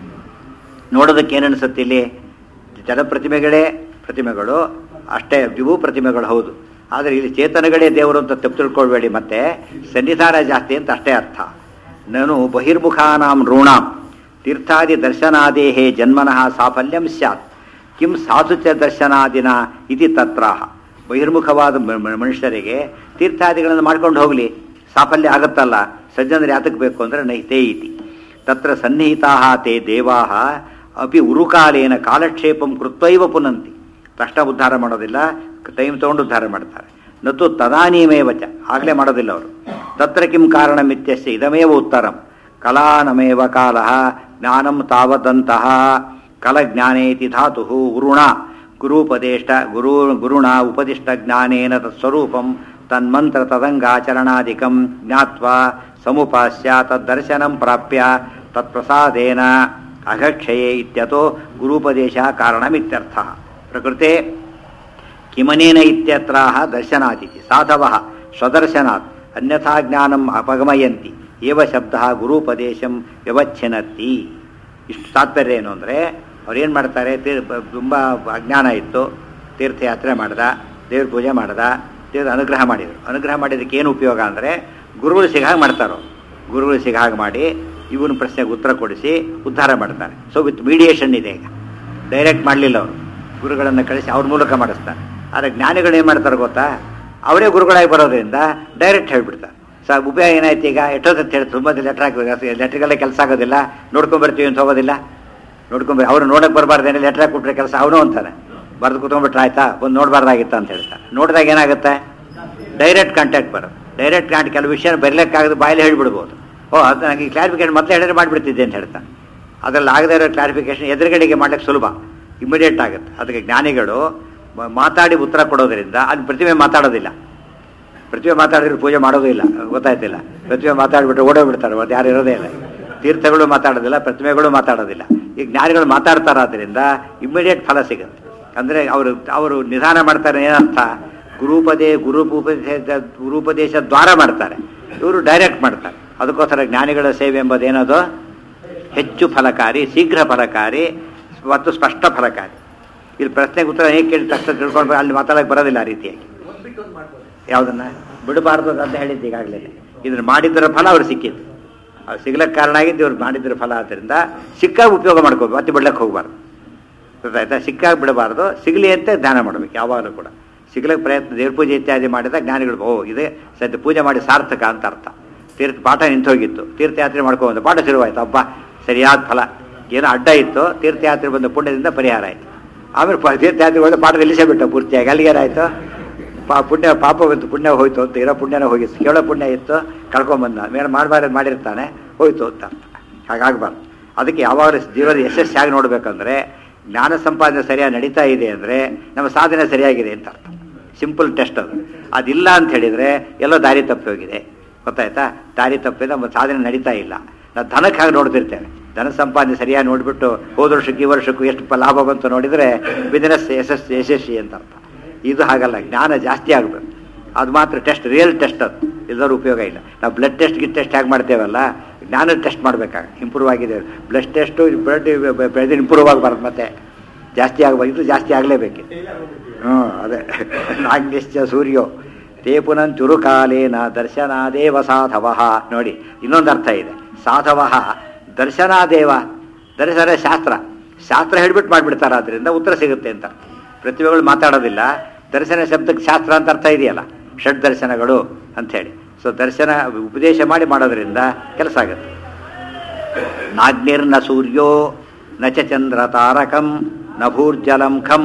Speaker 1: ನೋಡೋದಕ್ಕೆ ಏನು ಅನಿಸುತ್ತೆ ಇಲ್ಲಿ ಜನಪ್ರತಿಮೆಗಳೇ ಪ್ರತಿಮೆಗಳು ಅಷ್ಟೇ ಇವು ಪ್ರತಿಮೆಗಳು ಹೌದು ಆದರೆ ಇಲ್ಲಿ ಚೇತನಗಳೇ ದೇವರು ಅಂತ ತಪ್ಪು ತಿಳ್ಕೊಳ್ಬೇಡಿ ಮತ್ತೆ ಸನ್ನಿಧಾನ ಜಾಸ್ತಿ ಅಂತ ಅಷ್ಟೇ ಅರ್ಥ ನಾನು ಬಹಿರ್ಮುಖಾನಾಂ ಋಣಾಂ ತೀರ್ಥಾದಿ ದರ್ಶನಾದೇಹೇ ಜನ್ಮನಃ ಸಾಫಲ್ಯಂ ಸ್ಯಾತ್ ಕಿಂ ಸಾಧುತ್ಯ ದರ್ಶನಾದಿನ ಇತಿ ತತ್ರಾಹ ಬಹಿರ್ಮುಖವಾದ ಮ- ಮ- ಮನುಷ್ಯರಿಗೆ ತೀರ್ಥಾದಿಗಳನ್ನು ಮಾಡ್ಕೊಂಡು ಹೋಗಲಿ ಸಾಫಲ್ಯ ಆಗುತ್ತಲ್ಲ ಸಜ್ಜನರು ಯಾತಕ್ಕೆ ಬೇಕು ಅಂದರೆ ನೈತೇ ಇತಿ ತತ್ರ ಸನ್ನಿಹಿತಾ ತೇ ದೇವಾ ಅಪಿ ಉರುಕಾಲೇನ ಕಾಲಕ್ಷೇಪಂ ಕೃತ್ವೈವ ಪುನಂತಿ ತಕ್ಷಣ ಉದ್ಧಾರ ಮಾಡೋದಿಲ್ಲ ಟೈಮ್ ತಗೊಂಡು ಉದ್ಧಾರ ಮಾಡ್ತಾರೆ ನತು ತದಾನೀಮೇವಚ ಆಗಲೇ ಮಾಡೋದಿಲ್ಲ ಅವರು ತತ್ರ ಕಿಂ ಕಾರಣಮಿತ್ಯಸ್ಯ ಇದಮೇವ ಉತ್ತರಂ ಕಲಾನಮೇವ ಕಾಲ ಜ್ಞಾನಂ ತಾವದಂತಹ ಕಲಜ್ಞಾನೇತಿ ಧಾತು ಉರುಣ ಗುರುಪದೇಷ್ಟ ಗುರು ಗುರುಣ ಉಪದಿಷ್ಟ ಜ್ಞಾನೇನ ತತ್ಸ್ವರೂಪಂ ತನ್ಮಂತ್ರ ತದಂಗಾಚರಣಾದಿಕಂ ಜ್ಞಾತ್ವಾ ಸಮುಪಾಸ್ಯ ತದ್ದರ್ಶನಂ ಪ್ರಾಪ್ಯ ತತ್ಪ್ರಸಾದೇನ ಅಘಕ್ಷಯೇ ಇತ್ಯತೋ ಗುರುಪದೇಶ ಕಾರಣಮಿತ್ಯರ್ಥ ಪ್ರಕೃತೆ ಕಿಮನೇನ ಇತ್ಯತ್ರಾಹ ದರ್ಶನಾದಿತಿ ಸಾಧವ ಸ್ವದರ್ಶನಾತ್ ಅನ್ಯಥಾ ಜ್ಞಾನಂ ಅಪಗಮಯಂತಿ ಏವ ಶಬ್ದ ಗುರುಪದೇಶಂ ವ್ಯವಚ್ಛಿನತಿ ಇಷ್ಟು ತಾತ್ಪರ್ಯ ಏನು ಅಂದರೆ ಅವ್ರೇನು ಮಾಡ್ತಾರೆ ತೀರ್ ತುಂಬ ಅಜ್ಞಾನ ಇತ್ತು ತೀರ್ಥಯಾತ್ರೆ ಮಾಡ್ದ ದೇವ್ರ ಪೂಜೆ ಮಾಡ್ದ ದೇವ್ರ ಅನುಗ್ರಹ ಮಾಡಿದರು ಅನುಗ್ರಹ ಮಾಡಿದ್ದಕ್ಕೆ ಏನು ಉಪಯೋಗ ಅಂದರೆ ಗುರುಗಳು ಸಿಗಾಗ ಮಾಡ್ತಾರೋ ಗುರುಗಳು ಸಿಗಾಗ ಮಾಡಿ ಇವನ ಪ್ರಶ್ನೆಗೆ ಉತ್ತರ ಕೊಡಿಸಿ ಉದ್ಧಾರ ಮಾಡ್ತಾರೆ ಸೊ ವಿತ್ ಮೀಡಿಯೇಷನ್ ಇದೆ ಈಗ ಡೈರೆಕ್ಟ್ ಮಾಡಲಿಲ್ಲ ಅವರು ಗುರುಗಳನ್ನು ಕಳಿಸಿ ಅವ್ರ ಮೂಲಕ ಮಾಡಿಸ್ತಾರೆ ಆದರೆ ಜ್ಞಾನಿಗಳು ಏನು ಮಾಡ್ತಾರೆ ಗೊತ್ತಾ ಅವರೇ ಗುರುಗಳಾಗಿ ಬರೋದ್ರಿಂದ ಡೈರೆಕ್ಟ್ ಹೇಳ್ಬಿಡ್ತಾರೆ ಸೊ ಉಪಯೋಗ ಏನಾಯ್ತು ಈಗ ಎಷ್ಟೊತ್ತು ಹೇಳಿ ತುಂಬ ಲೆಟ್ರ್ ಹಾಕಿ ಲೆಟ್ರಿಗೆಲ್ಲ ಕೆಲಸ ಆಗೋದಿಲ್ಲ ನೋಡ್ಕೊಂಬರ್ತೀವಿ ಅಂತ ಹೋಗೋದಿಲ್ಲ ನೋಡ್ಕೊಂಬರ್ ಅವ್ರು ನೋಡಕ್ಕೆ ಬರಬಾರ್ದೇನೆ ಲೆಟ್ರ್ ಹಾಕ್ಬಿಟ್ರೆ ಕೆಲಸ ಅವನು ಅಂತಾನೆ ಬರೆದು ಕೂತ್ಕೊಂಡ್ಬಿಟ್ರೆ ಆಯ್ತಾ ಒಂದು ನೋಡಬಾರ್ದಾಗಿತ್ತ ಅಂತ ಹೇಳ್ತಾರೆ ನೋಡಿದಾಗ ಏನಾಗುತ್ತೆ ಡೈರೆಕ್ಟ್ ಕಾಂಟ್ಯಾಕ್ಟ್ ಬರೋದು ಡೈರೆಕ್ಟ್ ಕಾಂಟ್ ಕೆಲವು ವಿಷಯ ಬರಲಿಕ್ಕಾಗದು ಬಾಯಲ್ಲಿ ಹೇಳ್ಬಿಡ್ಬೋದು ಓ ಅದು ನನಗೆ ಕ್ಲಾರಿಫಿಕೇಶನ್ ಮೊದಲೇ ಹೇಳಿದ್ರೆ ಮಾಡಿಬಿಡ್ತಿದ್ದೆ ಅಂತ ಹೇಳ್ತಾನೆ ಅದರಲ್ಲಿ ಆಗದೇ ಇರೋ ಕ್ಲಾರಿಫಿಕೇಶನ್ ಎದುರುಗಡೆಗೆ ಮಾಡ್ಲಿಕ್ಕೆ ಸುಲಭ ಇಮಿಡಿಯೇಟ್ ಆಗುತ್ತೆ ಅದಕ್ಕೆ ಜ್ಞಾನಿಗಳು ಮ- ಮಾತಾಡಿ ಉತ್ತರ ಕೊಡೋದ್ರಿಂದ ಅದು ಪ್ರತಿಮೆ ಮಾತಾಡೋದಿಲ್ಲ ಪ್ರತಿಮೆ ಮಾತಾಡಿದ್ರೆ ಪೂಜೆ ಮಾಡೋದೂ ಇಲ್ಲ ಗೊತ್ತಾಯ್ತಿಲ್ಲ ಪ್ರತಿಮೆ ಮಾತಾಡ್ಬಿಟ್ರೆ ಓಡೋಗ್ಬಿಡ್ತಾರೆ ಮತ್ತೆ ಯಾರು ಇರೋದೇ ಇಲ್ಲ ತೀರ್ಥಗಳು ಮಾತಾಡೋದಿಲ್ಲ ಪ್ರತಿಮೆಗಳು ಮಾತಾಡೋದಿಲ್ಲ ಈ ಜ್ಞಾನಿಗಳು ಮಾತಾಡ್ತಾರಾದ್ರಿಂದ ಇಮಿಡಿಯೇಟ್ ಫಲ ಸಿಗುತ್ತೆ ಅಂದರೆ ಅವರು ಅವರು ನಿಧಾನ ಮಾಡ್ತಾರೆ ಏನರ್ಥ ಗುರುಪದೇ ಗುರುಪದೇಶ ಗುರುಪದೇಶ ದ್ವಾರ ಮಾಡ್ತಾರೆ ಇವರು ಡೈರೆಕ್ಟ್ ಮಾಡ್ತಾರೆ ಅದಕ್ಕೋಸ್ಕರ ಜ್ಞಾನಿಗಳ ಸೇವೆ ಎಂಬುದೇನದು ಹೆಚ್ಚು ಫಲಕಾರಿ ಶೀಘ್ರ ಫಲಕಾರಿ ಮತ್ತು ಸ್ಪಷ್ಟ ಫಲಕಾರಿ ಇಲ್ಲಿ ಪ್ರಶ್ನೆಗೆ ಉತ್ತರ ಹೇಗೆ ಕೇಳಿ ತಕ್ಷಣ ತಿಳ್ಕೊಂಡು ಅಲ್ಲಿ ಮಾತಾಡಕ್ಕೆ ಬರೋದಿಲ್ಲ ಆ ರೀತಿಯಾಗಿ ಯಾವುದನ್ನ ಬಿಡಬಾರ್ದು ಅಂತ ಹೇಳಿದ್ದು ಈಗಾಗಲೇ ಇದನ್ನ ಮಾಡಿದ್ದರ ಫಲ ಅವ್ರು ಸಿಕ್ಕಿದ್ದು ಅವ್ರು ಸಿಗ್ಲಕ್ಕೆ ಕಾರಣ ಆಗಿದ್ದು ಇವ್ರು ಮಾಡಿದ್ದರ ಫಲ ಆದ್ದರಿಂದ ಸಿಕ್ಕಾಗ ಉಪಯೋಗ ಮಾಡ್ಕೋಬೇಕು ಮತ್ತೆ ಬಿಡ್ಲಕ್ಕೆ ಹೋಗ್ಬಾರ್ದು ಗೊತ್ತಾಯ್ತಾ ಸಿಕ್ಕಾಗ ಬಿಡಬಾರ್ದು ಸಿಗಲಿ ಅಂತ ಧ್ಯಾನ ಮಾಡಬೇಕು ಯಾವಾಗಲೂ ಕೂಡ ಸಿಗ್ಲಕ್ಕೆ ಪ್ರಯತ್ನ ದೇವ್ರ ಪೂಜೆ ಇತ್ಯಾದಿ ಮಾಡಿದಾಗ ಜ್ಞಾನಿಗಳು ಓ ಇದೆ ಸದ್ಯ ಪೂಜೆ ಮಾಡಿ ಸಾರ್ಥಕ ಅಂತ ಅರ್ಥ ತೀರ್ಥ ಪಾಠ ನಿಂತೋಗಿತ್ತು ತೀರ್ಥಯಾತ್ರೆ ಮಾಡ್ಕೊಂಡು ಪಾಠ ಶುರುವಾಯ್ತು ಹಬ್ಬ ಸರಿಯಾದ ಫಲ ಏನೋ ಅಡ್ಡ ಇತ್ತು ತೀರ್ಥಯಾತ್ರೆ ಬಂದ ಪುಣ್ಯದಿಂದ ಪರಿಹಾರ ಆಯಿತು ಆಮೇಲೆ ಪ- ತೀರ್ಥಯಾತ್ರೆ ಹೋದ ಪಾಠ ನಿಲ್ಲಿಸೇ ಬಿಟ್ಟು ಪೂರ್ತಿಯಾಗಿ ಅಲ್ಲಿಗೆ ಏನಾಯ್ತು ಪಾ ಪುಣ್ಯ ಪಾಪ ಬಂತು ಪುಣ್ಯ ಹೋಯ್ತು ಅಂತ ಇರೋ ಪುಣ್ಯನ ಹೋಗಿತ್ತು ಕೇಳೋ ಪುಣ್ಯ ಇತ್ತು ಕಳ್ಕೊಂಬಂದ ಮೇಲೆ ಮಾಡಬಾರ್ದು ಮಾಡಿರ್ತಾನೆ ಹೋಯ್ತು ಅಂತ ಅರ್ಥ ಹಾಗಾಗಬಾರ್ದು ಅದಕ್ಕೆ ಯಾವಾಗಲೂ ಜೀವನದ ಯಶಸ್ಸು ಹೇಗೆ ನೋಡಬೇಕಂದ್ರೆ ಜ್ಞಾನ ಸಂಪಾದನೆ ಸರಿಯಾಗಿ ನಡೀತಾ ಇದೆ ಅಂದರೆ ನಮ್ಮ ಸಾಧನೆ ಸರಿಯಾಗಿದೆ ಅಂತ ಅರ್ಥ ಸಿಂಪಲ್ ಟೆಸ್ಟ್ ಅದು ಅದಿಲ್ಲ ಅಂತ ಹೇಳಿದರೆ ಎಲ್ಲೋ ದಾರಿ ತಪ್ಪಿ ಹೋಗಿದೆ ಗೊತ್ತಾಯ್ತಾ ದಾರಿ ತಪ್ಪಿ ನಮ್ಮ ಸಾಧನೆ ನಡೀತಾ ಇಲ್ಲ ನಾವು ಧನಕ್ಕೆ ಹಾಗೆ ನೋಡ್ತಿರ್ತೇವೆ ಧನ ಸಂಪಾದನೆ ಸರಿಯಾಗಿ ನೋಡಿಬಿಟ್ಟು ಹೋದ ವರ್ಷಕ್ಕೆ ಈ ವರ್ಷಕ್ಕೂ ಎಷ್ಟು ಪ- ಲಾಭ ಬಂತು ನೋಡಿದರೆ ಬಿಸಿನೆಸ್ ಯಶಸ್ಸು ಯಶಸ್ವಿ ಅಂತ ಅರ್ಥ ಇದು ಹಾಗಲ್ಲ ಜ್ಞಾನ ಜಾಸ್ತಿ ಆಗಬೇಕು ಅದು ಮಾತ್ರ ಟೆಸ್ಟ್ ರಿಯಲ್ ಟೆಸ್ಟ್ ಅದು ಎಲ್ಲರೂ ಉಪಯೋಗ ಇಲ್ಲ ನಾವು ಬ್ಲಡ್ ಟೆಸ್ಟ್ ಗಿಟ್ ಟೆಸ್ಟ್ ಹೇಗೆ ಮಾಡ್ತೇವಲ್ಲ ಜ್ಞಾನ ಟೆಸ್ಟ್ ಮಾಡಬೇಕಾಗ ಇಂಪ್ರೂವ್ ಆಗಿದೆ ಬ್ಲಡ್ ಟೆಸ್ಟು ಬ್ಲಡ್ ಇಂಪ್ರೂವ್ ಆಗಬಾರ್ದು ಮತ್ತೆ ಜಾಸ್ತಿ ಆಗಬೇಕು ಇದು ಜಾಸ್ತಿ ಆಗಲೇಬೇಕಿತ್ತು ಹ್ಞೂ ಅದೇ ನಾಗ್ನಿಶ್ಚ ಸೂರ್ಯೋ ತೇ ಪುನಂಚುರುಕಾಲೇನ ದರ್ಶನಾದೇವ ಸಾಧವ ನೋಡಿ ಇನ್ನೊಂದು ಅರ್ಥ ಇದೆ ಸಾಧವ ದರ್ಶನಾದೇವ ದರ್ಶನ ಶಾಸ್ತ್ರ ಶಾಸ್ತ್ರ ಹೇಳ್ಬಿಟ್ಟು ಮಾಡಿಬಿಡ್ತಾರೆ ಅದರಿಂದ ಉತ್ತರ ಸಿಗುತ್ತೆ ಅಂತ ಪ್ರತಿಭೆಗಳು ಮಾತಾಡೋದಿಲ್ಲ ದರ್ಶನ ಶಬ್ದಕ್ಕೆ ಶಾಸ್ತ್ರ ಅಂತ ಅರ್ಥ ಇದೆಯಲ್ಲ ಷಡ್ ದರ್ಶನಗಳು ಅಂಥೇಳಿ ಸೊ ದರ್ಶನ ಉಪದೇಶ ಮಾಡಿ ಮಾಡೋದ್ರಿಂದ ಕೆಲಸ ಆಗುತ್ತೆ ನಾಗ್ನಿರ್ನ ಸೂರ್ಯೋ ನ ಚ ಚಂದ್ರ ತಾರಕಂ ನ ಭೂರ್ಜಲಂ ಖಂ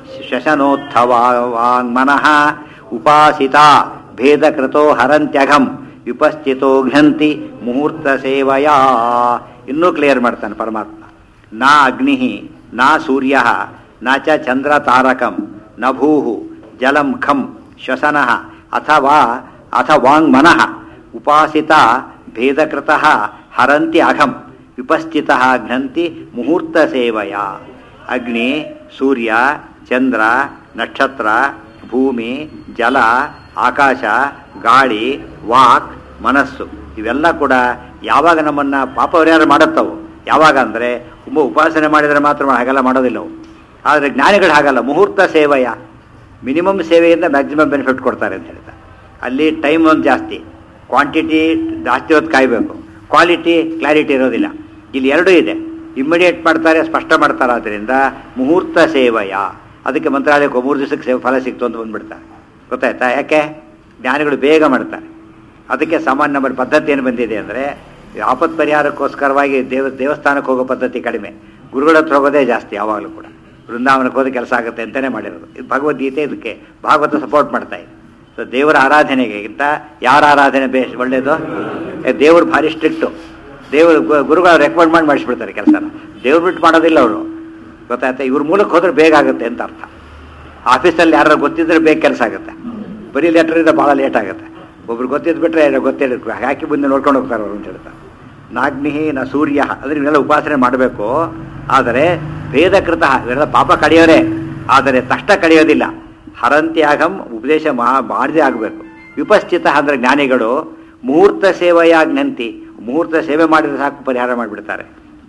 Speaker 1: ಶಶನೋತ್ಥವಾಂಗ್ಮನಃ ಉಪಾಸಿತ ಭೇದಕೃತೋ ಹರಂತ್ಯಘಂ ವಿಪಸ್ಥಿತೋ ಘ್ನಂತಿ ಮುಹೂರ್ತ ಸೇವಯಾ ಇನ್ನೂ ಕ್ಲಿಯರ್ ಮಾಡ್ತಾನೆ ಪರಮಾತ್ಮ ನಾ ಅಗ್ನಿ ನಾ ಸೂರ್ಯ ನ ಚ ಚಂದ್ರ ತಾರಕಂ ನ ಭೂ ಜಲಂ ಖಂ ಶ್ವಸನ ಅಥವಾ ಅಥ ವಾಂಗ್ಮನಃ ಉಪಾಸಿತ ಭೇದಕೃತ ಹರಂತಿ ಅಘಂ ವಿಪಸ್ಥಿತ ಘ್ನಂತಿ ಮುಹೂರ್ತ ಸೇವಯ ಅಗ್ನಿ ಸೂರ್ಯ ಚಂದ್ರ ನಕ್ಷತ್ರ ಭೂಮಿ ಜಲ ಆಕಾಶ ಗಾಳಿ ವಾಕ್ ಮನಸ್ಸು ಇವೆಲ್ಲ ಕೂಡ ಯಾವಾಗ ನಮ್ಮನ್ನ ಪಾಪ ಪರಿಹಾರ ಮಾಡುತ್ತವು ಯಾವಾಗ ಅಂದರೆ ತುಂಬ ಉಪಾಸನೆ ಮಾಡಿದರೆ ಮಾತ್ರ ಹಾಗೆಲ್ಲ ಮಾಡೋದಿಲ್ಲವು ಆದರೆ ಜ್ಞಾನಿಗಳು ಹಾಗಲ್ಲ ಮುಹೂರ್ತ ಸೇವೆಯ ಮಿನಿಮಮ್ ಸೇವೆಯಿಂದ ಮ್ಯಾಕ್ಸಿಮಮ್ ಬೆನಿಫಿಟ್ ಕೊಡ್ತಾರೆ ಅಂತ ಹೇಳ್ತಾರೆ ಅಲ್ಲಿ ಟೈಮ್ ಒಂದು ಜಾಸ್ತಿ ಕ್ವಾಂಟಿಟಿ ಜಾಸ್ತಿ ಹೊತ್ತು ಕಾಯಬೇಕು ಕ್ವಾಲಿಟಿ ಕ್ಲಾರಿಟಿ ಇರೋದಿಲ್ಲ ಇಲ್ಲಿ ಎರಡೂ ಇದೆ ಇಮ್ಮಿಡಿಯೇಟ್ ಮಾಡ್ತಾರೆ ಸ್ಪಷ್ಟ ಮಾಡ್ತಾರೆ ಆದ್ದರಿಂದ ಮುಹೂರ್ತ ಸೇವೆಯ ಅದಕ್ಕೆ ಮಂತ್ರಾಲಯಕ್ಕೆ ಮೂರು ದಿವಸಕ್ಕೆ ಸೇವೆ ಫಲ ಸಿಕ್ತು ಅಂತ ಬಂದ್ಬಿಡ್ತಾರೆ ಗೊತ್ತಾಯ್ತಾ ಯಾಕೆ ಜ್ಞಾನಿಗಳು ಬೇಗ ಮಾಡ್ತಾರೆ ಅದಕ್ಕೆ ಸಾಮಾನ್ಯ ನಮ್ಮ ಪದ್ಧತಿ ಏನು ಬಂದಿದೆ ಅಂದರೆ ಆಪತ್ ಪರಿಹಾರಕ್ಕೋಸ್ಕರವಾಗಿ ದೇವ ದೇವಸ್ಥಾನಕ್ಕೆ ಹೋಗೋ ಪದ್ಧತಿ ಕಡಿಮೆ ಗುರುಗಳ ಹತ್ರ ಹೋಗೋದೇ ಜಾಸ್ತಿ ಯಾವಾಗಲೂ ಕೂಡ ವೃಂದಾವನಕ್ಕೆ ಹೋದ ಕೆಲಸ ಆಗುತ್ತೆ ಅಂತಲೇ ಮಾಡಿರೋದು ಇದು ಭಗವದ್ಗೀತೆ ಇದಕ್ಕೆ ಭಾಗವತ ಸಪೋರ್ಟ್ ಮಾಡ್ತಾ ಇದೆ ಸೊ ದೇವರ ಆರಾಧನೆಗಿಂತ ಯಾರ ಆರಾಧನೆ ಬೇಸ್ ಒಳ್ಳೇದು ಏ, ದೇವ್ರು ಭಾರಿ ಸ್ಟ್ರಿಕ್ಟು ದೇವರು ಗು- ಗುರುಗಳು ರೆಕಮೆಂಡ್ ಮಾಡಿ ಮಾಡಿಸ್ಬಿಡ್ತಾರೆ ಕೆಲಸನ ದೇವ್ರು ಬಿಟ್ಟು ಮಾಡೋದಿಲ್ಲ ಅವರು ಗೊತ್ತಾಯ್ತಾ ಇವ್ರ ಮೂಲಕ ಹೋದ್ರೆ ಬೇಗ ಆಗುತ್ತೆ ಅಂತ ಅರ್ಥ ಆಫೀಸಲ್ಲಿ ಯಾರು ಗೊತ್ತಿದ್ರೆ ಬೇಗ ಕೆಲಸ ಆಗುತ್ತೆ ಬರೀ ಲೆಟ್ರಿಂದ ಭಾಳ ಲೇಟ್ ಆಗುತ್ತೆ ಒಬ್ರು ಗೊತ್ತಿದ್ದು ಬಿಟ್ರೆ ಗೊತ್ತಿಲ್ಲ ಹಾಕಿ ಬಂದು ನೋಡ್ಕೊಂಡು ಹೋಗ್ತಾರೆ ಅವರು ಅಂತ ಹೇಳ್ತಾರೆ ನಾಗ್ನಿ ನ ಸೂರ್ಯ ಅಂದ್ರೆ ಇವೆಲ್ಲ ಉಪಾಸನೆ ಮಾಡಬೇಕು ಆದರೆ ಭೇದಕೃತ ಇವೆಲ್ಲ ಪಾಪ ಕಳೆಯೋರೆ ಆದರೆ ತಕ್ಷಣ ಕಳೆಯೋದಿಲ್ಲ ಹರಂತ್ಯಾಗಂ ಉಪದೇಶ ಮಹಾ ಮಾಡದೇ ಆಗಬೇಕು ವಿಪಸ್ಥಿತ ಅಂದ್ರೆ ಜ್ಞಾನಿಗಳು ಮುಹೂರ್ತ ಸೇವೆಯ ಜ್ಞಂತಿ ಮುಹೂರ್ತ ಸೇವೆ ಮಾಡಿದ್ರೆ ಸಾಕು ಪರಿಹಾರ ಮಾಡಿಬಿಡ್ತಾರೆ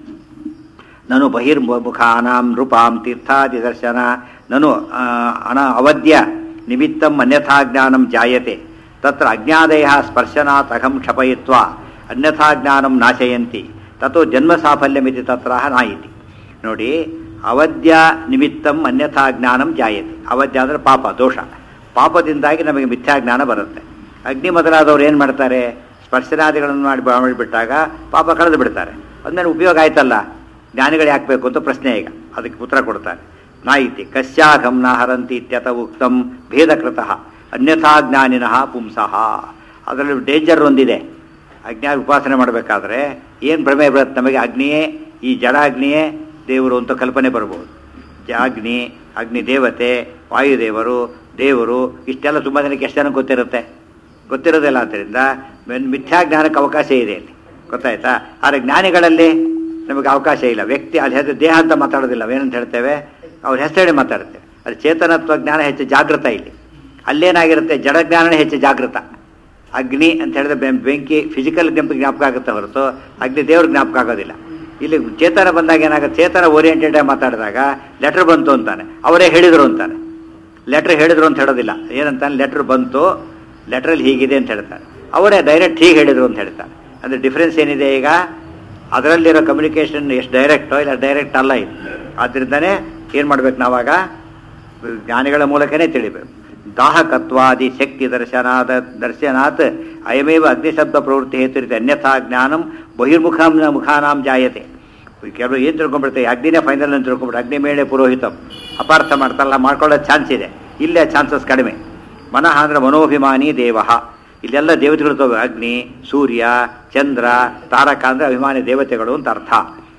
Speaker 1: ನನು ಬಹಿರ್ಮುಖಾನಾಂ ನೃಪಾಂ ತೀರ್ಥಾದಿ ದರ್ಶನ ನನು ಆ, ಅನ ಅವಧ್ಯ ನಿಮಿತ್ತಂ ಅನ್ಯಥಾ ಜ್ಞಾನಂ ಜಾಯತೆ ತತ್ರ ಅಜ್ಞಾದಯ ಸ್ಪರ್ಶನಾತ್ ಅಹಂ ಕ್ಷಪಯಿತ್ವ ಅನ್ಯಥಾ ಜ್ಞಾನಂ ನಾಶಯಂತಿ ತಥೋ ಜನ್ಮ ಸಾಫಲ್ಯಮಿತಿ ತತ್ರ ನಾಯಿತಿ ನೋಡಿ ಅವಧ್ಯ ನಿಮಿತ್ತಂ ಅನ್ಯಥಾ ಜ್ಞಾನಂ ಜಾಯತೆ ಅವಧ್ಯ ಅಂದರೆ ಪಾಪ ದೋಷ ಪಾಪದಿಂದಾಗಿ ನಮಗೆ ಮಿಥ್ಯಾ ಜ್ಞಾನ ಬರುತ್ತೆ ಅಗ್ನಿ ಮೊದಲಾದವ್ರು ಏನು ಮಾಡ್ತಾರೆ ಸ್ಪರ್ಶನಾದಿಗಳನ್ನು ಮಾಡಿ ಮಾಡಿಬಿಟ್ಟಾಗ ಪಾಪ ಕಳೆದು ಬಿಡ್ತಾರೆ ಅದ್ಮೇಲೆ ಉಪಯೋಗ ಆಯ್ತಲ್ಲ ಜ್ಞಾನಿಗಳು ಯಾಕಬೇಕು ಅಂತ ಪ್ರಶ್ನೆ ಈಗ ಅದಕ್ಕೆ ಉತ್ತರ ಕೊಡ್ತಾರೆ ನಾಯಿತಿ ಕಸ್ಯಾಘಂ ನ ಹರಂತಿ ಇತ್ಯತ ಉಕ್ತಂ ಭೇದಕೃತಃ ಅನ್ಯಥಾ ಜ್ಞಾನಿನಃ ಪುಂಸಃ ಅದರಲ್ಲಿ ಡೇಂಜರ್ ಒಂದಿದೆ ಅಜ್ಞಾನ ಉಪಾಸನೆ ಮಾಡಬೇಕಾದ್ರೆ ಏನು ಭ್ರಮೆ ಬರುತ್ತೆ ನಮಗೆ ಅಗ್ನಿಯೇ ಈ ಜಡ ಅಗ್ನಿಯೇ ದೇವರು ಅಂತ ಕಲ್ಪನೆ ಬರಬಹುದು ಜ- ಅಗ್ನಿ ಅಗ್ನಿ ದೇವತೆ ವಾಯುದೇವರು ದೇವರು ಇಷ್ಟೆಲ್ಲ ತುಂಬ ಜನಕ್ಕೆ ಎಷ್ಟು ಜನಕ್ಕೆ ಗೊತ್ತಿರುತ್ತೆ ಗೊತ್ತಿರೋದಿಲ್ಲ ಆದ್ದರಿಂದ ಮೆನ್- ಮಿಥ್ಯಾ ಜ್ಞಾನಕ್ಕೆ ಅವಕಾಶ ಇದೆ ಅಲ್ಲಿ ಗೊತ್ತಾಯ್ತಾ ಆದರೆ ಜ್ಞಾನಿಗಳಲ್ಲಿ ನಮಗೆ ಅವಕಾಶ ಇಲ್ಲ ವ್ಯಕ್ತಿ ಅಲ್ಲಿ ಹೆಸರು ದೇಹ ಅಂತ ಮಾತಾಡೋದಿಲ್ಲ ಏನಂತ ಹೇಳ್ತೇವೆ ಅವ್ರ ಹೆಸರೇಳಿ ಮಾತಾಡ್ತೇವೆ ಅದು ಚೇತನತ್ವ ಜ್ಞಾನ ಹೆಚ್ಚು ಜಾಗೃತ ಇಲ್ಲಿ ಅಲ್ಲೇನಾಗಿರುತ್ತೆ ಜಡ ಜ್ಞಾನನೇ ಹೆಚ್ಚು ಜಾಗೃತ ಅಗ್ನಿ ಅಂತ ಹೇಳಿದ್ರೆ ಬೆ- ಬೆಂಕಿ ಫಿಸಿಕಲ್ ಜ್ಞಾಪಕ ಜ್ಞಾಪಕ ಆಗುತ್ತೆ ಹೊರತು ಅಗ್ನಿ ದೇವ್ರ ಜ್ಞಾಪಕ ಆಗೋದಿಲ್ಲ ಇಲ್ಲಿ ಚೇತನ ಬಂದಾಗ ಏನಾಗುತ್ತೆ ಚೇತನ ಓರಿಯೆಂಟೆಡ್ ಆಗಿ ಮಾತಾಡಿದಾಗ ಲೆಟರ್ ಬಂತು ಅಂತಾನೆ ಅವರೇ ಹೇಳಿದರು ಅಂತಾನೆ ಲೆಟ್ರ್ ಹೇಳಿದ್ರು ಅಂತ ಹೇಳೋದಿಲ್ಲ ಏನಂತಾನೆ ಲೆಟ್ರ್ ಬಂತು ಲೆಟ್ರಲ್ಲಿ ಹೀಗಿದೆ ಅಂತ ಹೇಳ್ತಾರೆ ಅವರೇ ಡೈರೆಕ್ಟ್ ಹೀಗೆ ಹೇಳಿದ್ರು ಅಂತ ಹೇಳ್ತಾರೆ ಅಂದರೆ ಡಿಫ್ರೆನ್ಸ್ ಏನಿದೆ ಈಗ ಅದರಲ್ಲಿರೋ ಕಮ್ಯುನಿಕೇಷನ್ ಎಷ್ಟು ಡೈರೆಕ್ಟೋ ಇಲ್ಲ ಡೈರೆಕ್ಟ್ ಅಲ್ಲ ಇದು ಆದ್ದರಿಂದನೇ ಏನು ಮಾಡ್ಬೇಕು ನಾವಾಗ ಜ್ಞಾನಿಗಳ ಮೂಲಕನೇ ತಿಳಿಬೇಕು ದಾಹಕತ್ವಾದಿ ಶಕ್ತಿ ದರ್ಶನಾದ ದರ್ಶನಾತ್ ಅಯಮೇವ ಅಗ್ನಿಶಬ್ದ ಪ್ರವೃತ್ತಿ ಹೇತುರಿತ ಅನ್ಯಥಾ ಜ್ಞಾನಂ ಬಹಿರ್ಮುಖಾಂ ಮುಖಾನಾಂ ಜಾಯತೆ ಕೆಲವರು ಏನು ತಿಳ್ಕೊಂಡ್ಬಿಡ್ತಾರೆ ಅಗ್ನಿನೇ ಫೈನಲ್ ಅಂತ ತಿಳ್ಕೊಂಡ್ಬಿಟ್ಟು ಅಗ್ನಿ ಮೇಲೆ ಪುರೋಹಿತಂ ಅಪಾರ್ಥ ಮಾಡ್ತಾರಲ್ಲ ಮಾಡ್ಕೊಳ್ಳೋ ಚಾನ್ಸ್ ಇದೆ ಇಲ್ಲೇ ಚಾನ್ಸಸ್ ಕಡಿಮೆ ಮನಃ ಅಂದ್ರೆ ಮನೋಭಿಮಾನಿ ದೇವ ಇಲ್ಲೆಲ್ಲ ದೇವತೆಗಳು ತಗೋ ಅಗ್ನಿ ಸೂರ್ಯ ಚಂದ್ರ ತಾರಕ ಅಂದ್ರೆ ಅಭಿಮಾನಿ ದೇವತೆಗಳು ಅಂತ ಅರ್ಥ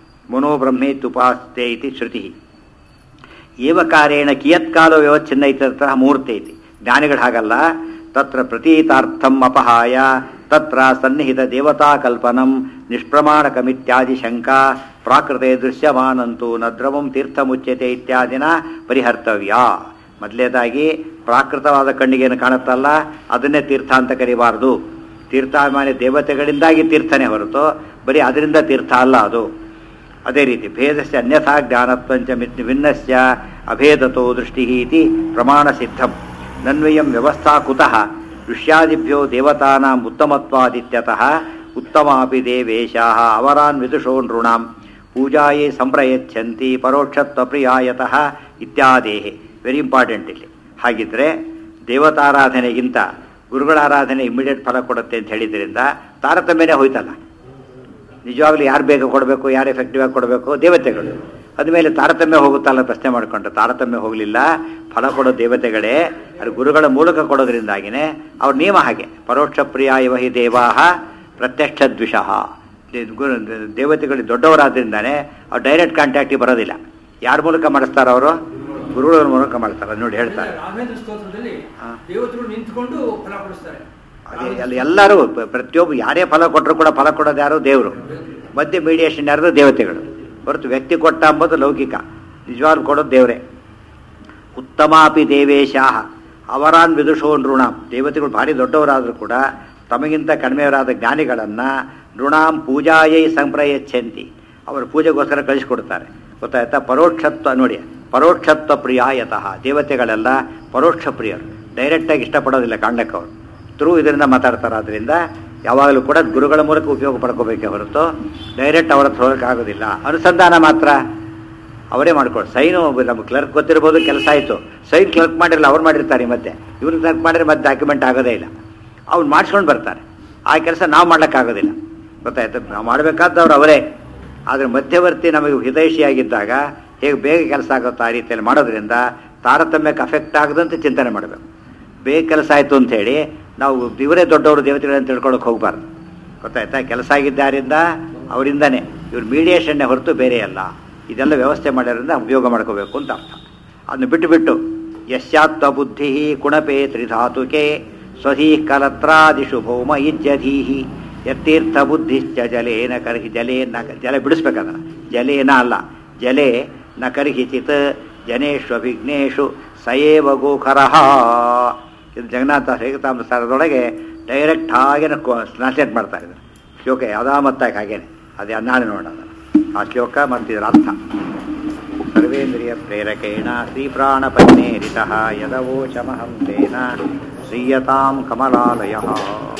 Speaker 1: ಮನೋಬ್ರಹ್ಮೇತ್ಯುಪಾಸ್ತೆ ಇತಿ ಶ್ರುತಿ ಏವಕಾರೇಣ ಕಿಯತ್ಕಾಲೋ ವ್ಯವಚ್ಛಿನ್ನ ಇತರ ಮುಹೂರ್ತ ಐತಿ ಜ್ಞಾನಿಗಳು ಹಾಗಲ್ಲ ತತ್ರ ಪ್ರತೀತಾರ್ಥಂ ಅಪಹಾಯ ತತ್ರ ಸನ್ನಿಹಿತ ದೇವತಾ ಕಲ್ಪನಂ ನಿಷ್ಪ್ರಮಾಣಕಮಿತ್ಯಾದಿ ಶಂಕಾ ಪ್ರಾಕೃತೆ ದೃಶ್ಯಮಾನಂತೂ ನದ್ರವಂ ತೀರ್ಥಮುಚ್ಯತೆ ಇತ್ಯಾದಿನ ಪರಿಹರ್ತವ್ಯ ಮೊದಲೇದಾಗಿ ಪ್ರಾಕೃತವಾದ ಕಣ್ಣಿಗೇನು ಕಾಣುತ್ತಲ್ಲ ಅದನ್ನೇ ತೀರ್ಥ ಅಂತ ಕರಿಬಾರದು ತೀರ್ಥಾಭಿಮಾನಿ ದೇವತೆಗಳಿಂದಾಗಿ ತೀರ್ಥನೇ ಹೊರತು ಬರೀ ಅದರಿಂದ ತೀರ್ಥ ಅಲ್ಲ ಅದು ಅದೇ ರೀತಿ ಭೇದಸ್ಯ ಅನ್ಯಥಾ ಜ್ಞಾನತ್ವಂಚ ಮಿತ್ ಭಿನ್ನಸ್ಯ ಅಭೇದತೋ ದೃಷ್ಟಿ ಇತಿ ಪ್ರಮಾಣ ಸಿದ್ಧಂ ನನ್ವಯಂ ವ್ಯವಸ್ಥಾ ಕುತಃ ಋಷ್ಯಾದಿಭ್ಯೋ ದೇವತಾನಾಂ ಉತ್ತಮತ್ವಾದಿತ್ಯತಃ ಉತ್ತಮಾಪಿ ದೇವೇಶಾಃ ಅವರಾನ್ ವಿದುಷೋ ನೃಣಾಂ ಪೂಜಾಯೇ ಸಂಪ್ರಯಚ್ಛಂತಿ ಪರೋಕ್ಷತ್ವಪ್ರಿಯಾಯತಃ ಇತ್ಯಾದೇಹಿ ವೆರಿ ಇಂಪಾರ್ಟೆಂಟ್ ಇಲ್ಲಿ ಹಾಗಿದ್ರೆ ದೇವತಾರಾಧನೆಗಿಂತ ಗುರುಗಳ ಆರಾಧನೆ ಇಮಿಡಿಯೇಟ್ ಫಲ ಕೊಡುತ್ತೆ ಅಂತ ಹೇಳಿದ್ರಿಂದ ತಾರತಮ್ಯನೇ ಹೋಯ್ತಲ್ಲ ನಿಜವಾಗ್ಲೂ ಯಾರು ಬೇಗ ಕೊಡಬೇಕು ಯಾರು ಎಫೆಕ್ಟಿವ್ ಆಗಿ ಕೊಡಬೇಕು ದೇವತೆಗಳು ಅದ್ಮೇಲೆ ತಾರತಮ್ಯ ಹೋಗುತ್ತಲ್ಲ ಪ್ರಶ್ನೆ ಮಾಡಿಕೊಂಡ್ರೆ ತಾರತಮ್ಯ ಹೋಗಲಿಲ್ಲ ಫಲ ಕೊಡೋ ದೇವತೆಗಳೇ ಅದು ಗುರುಗಳ ಮೂಲಕ ಕೊಡೋದ್ರಿಂದಾಗಿನೇ ಅವ್ರ ನಿಯಮ ಹಾಗೆ ಪರೋಕ್ಷ ಪ್ರಿಯ ಇವ ಹಿ ದೇವಾಹ ಪ್ರತ್ಯಕ್ಷ ದ್ವಿಷಃ ದೇ- ಗುರು ದೇವತೆಗಳು ದೊಡ್ಡವರಾದ್ರಿಂದಾನೇ ಅವ್ರು ಡೈರೆಕ್ಟ್ ಕಾಂಟ್ಯಾಕ್ಟಿಗೆ ಬರೋದಿಲ್ಲ ಯಾರ ಮೂಲಕ ಮಾಡಿಸ್ತಾರೆ ಅವರು ಗುರುಗಳ ಮೂಲಕ ಮಾಡ್ತಾರೆ ನೋಡಿ ಹೇಳ್ತಾರೆ
Speaker 2: ರಾಘವೇಂದ್ರ ಸ್ತೋತ್ರದಲ್ಲಿ
Speaker 1: ಹಾ.
Speaker 2: ದೇವತೆಗಳು ನಿಂತ್ಕೊಂಡು ಫಲ ಕೊಡಿಸ್ತಾರೆ
Speaker 1: ಅಲ್ಲಿ ಅಲ್ಲಿ ಎಲ್ಲರೂ ಪ್ರ- ಪ್ರತಿಯೊಬ್ಬ ಯಾರೇ ಫಲ ಕೊಟ್ಟರು ಕೂಡ ಫಲ ಕೊಡೋದು ಯಾರು ದೇವರು ಮಧ್ಯೆ ಮೀಡಿಯೇಷನ್ ಯಾರು ದೇವತೆಗಳು ಹೊರತು ವ್ಯಕ್ತಿ ಕೊಟ್ಟ ಅಂಬುದು ಲೌಕಿಕ ನಿಜವಾಗ್ಲೂ ಕೊಡೋದು ದೇವರೇ ಉತ್ತಮಾಪಿ ದೇವೇಶಾಹ ಅವರಾನ್ ವಿದುಷೋ ನೃಣಾಂ ದೇವತೆಗಳು ಭಾರಿ ದೊಡ್ಡವರಾದರೂ ಕೂಡ ತಮಗಿಂತ ಕಡಿಮೆಯವರಾದ ಜ್ಞಾನಿಗಳನ್ನು ನೃಣಾಂ ಪೂಜಾಯೈ ಸಂಪ್ರಯಚ್ಛಂತಿ ಅವರು ಪೂಜೆಗೋಸ್ಕರ ಕಳಿಸ್ಕೊಡ್ತಾರೆ ಗೊತ್ತಾಯ್ತಾ ಪರೋಕ್ಷತ್ವ ನೋಡಿ ಪರೋಕ್ಷತ್ವ ಪ್ರಿಯಾಯತಃ ದೇವತೆಗಳೆಲ್ಲ ಪರೋಕ್ಷ ಪ್ರಿಯರು ಡೈರೆಕ್ಟಾಗಿ ಇಷ್ಟಪಡೋದಿಲ್ಲ ಕಾಂಡಕ್ಕೆ ಅವರು ಥ್ರೂ ಇದರಿಂದ ಮಾತಾಡ್ತಾರೆ ಆದ್ದರಿಂದ ಯಾವಾಗಲೂ ಕೂಡ ಗುರುಗಳ ಮೂಲಕ ಉಪಯೋಗ ಪಡ್ಕೋಬೇಕೇ ಹೊರತು ಡೈರೆಕ್ಟ್ ಅವರ ಹತ್ರ ಹೋಗಕ್ಕೆ ಆಗೋದಿಲ್ಲ ಅನುಸಂಧಾನ ಮಾತ್ರ ಅವರೇ ಮಾಡ್ಕೊಳ್ಳಿ ಸೈನು ನಮ್ಮ ಕ್ಲರ್ಕ್ ಗೊತ್ತಿರ್ಬೋದು ಕೆಲಸ ಆಯಿತು ಸೈನ್ ಕ್ಲರ್ಕ್ ಮಾಡಿರಲ್ಲ ಅವ್ರು ಮಾಡಿರ್ತಾರೆ ಮತ್ತೆ ಇವ್ರು ಕ್ಲರ್ಕ್ ಮಾಡಿದ್ರೆ ಮತ್ತೆ ಡಾಕ್ಯುಮೆಂಟ್ ಆಗೋದೇ ಇಲ್ಲ ಅವ್ರು ಮಾಡಿಸ್ಕೊಂಡು ಬರ್ತಾರೆ ಆ ಕೆಲಸ ನಾವು ಮಾಡ್ಲಿಕ್ಕಾಗೋದಿಲ್ಲ ಗೊತ್ತಾಯ್ತು ನಾವು ಮಾಡಬೇಕಾದವ್ರು ಅವರೇ ಆದರೆ ಮಧ್ಯವರ್ತಿ ನಮಗೆ ಹಿತೈಷಿಯಾಗಿದ್ದಾಗ ಹೇಗೆ ಬೇಗ ಕೆಲಸ ಆಗುತ್ತೋ ಆ ರೀತಿಯಲ್ಲಿ ಮಾಡೋದ್ರಿಂದ ತಾರತಮ್ಯಕ್ಕೆ ಅಫೆಕ್ಟ್ ಆಗದಂತೆ ಚಿಂತನೆ ಮಾಡಬೇಕು ಬೇಗ ಕೆಲಸ ಆಯಿತು ಹೇಳಿ ನಾವು ಇವರೇ ದೊಡ್ಡವರು ದೇವತೆಗಳಂತ ತಿಳ್ಕೊಳಕ್ಕೆ ಹೋಗಬಾರ್ದು ಗೊತ್ತಾಯ್ತಾ ಕೆಲಸ ಆಗಿದ್ದಾರಿಂದ ಅವರಿಂದನೇ ಇವ್ರು ಮೀಡಿಯೇಷನ್ನೇ ಹೊರತು ಬೇರೆ ಅಲ್ಲ ಇದೆಲ್ಲ ವ್ಯವಸ್ಥೆ ಮಾಡೋದ್ರಿಂದ ಉಪಯೋಗ ಮಾಡ್ಕೋಬೇಕು ಅಂತ ಅರ್ಥ ಅದನ್ನು ಬಿಟ್ಟು ಬಿಟ್ಟು ಯಶ್ಚಾತ್ವ ಬುದ್ಧಿ ಕುಣಪೇ ತ್ರಿಧಾತುಕೆ ಸ್ವಧೀ ಕಲತ್ರಾದಿಷು ಭೌಮ ಇಜ್ಜಧೀಹಿ ಯತ್ತೀರ್ಥ ಬುದ್ಧಿಶ್ಚ ಜಲೇನ ಕರ್ಹಿ ಜಲೇನ ಜಲ ಬಿಡಿಸ್ಬೇಕದನ್ನ ಜಲೇನ ಅಲ್ಲ ಜಲೇ ನ ಕರ್ಹಿಚಿತ್ ಜನೇಶ್ವಭಿಘ್ನೇಶು ಸಯೇವ ಗೋಖರಃ ಇದು ಜಗನ್ನಾಥ ಶ್ರೀಕತಾಂಬ ಸಾರದೊಳಗೆ ಡೈರೆಕ್ಟ್ ಹಾಗೆ ಟ್ರಾನ್ಸ್ಲೇಟ್ ಮಾಡ್ತಾ ಇದ್ದಾರೆ ಶ್ಲೋಕ ಯಾವ್ದಾಮತ್ತಾಗಿ ಹಾಗೇನೆ ಅದೇ ಅನ್ನಾನೆ ನೋಡೋಣ ಆ ಶ್ಲೋಕ ಮತ್ತು ಇದರ ಅರ್ಥ ಸರ್ವೇಂದ್ರಿಯ ಪ್ರೇರಕೇಣ ಶ್ರೀಪ್ರಾಣಪನ್ನೇರಿತಃ ಯದವೋಚಮಹಂ ತೇನ ಶ್ರೀಯತಾಂ ಕಮಲಾಲಯ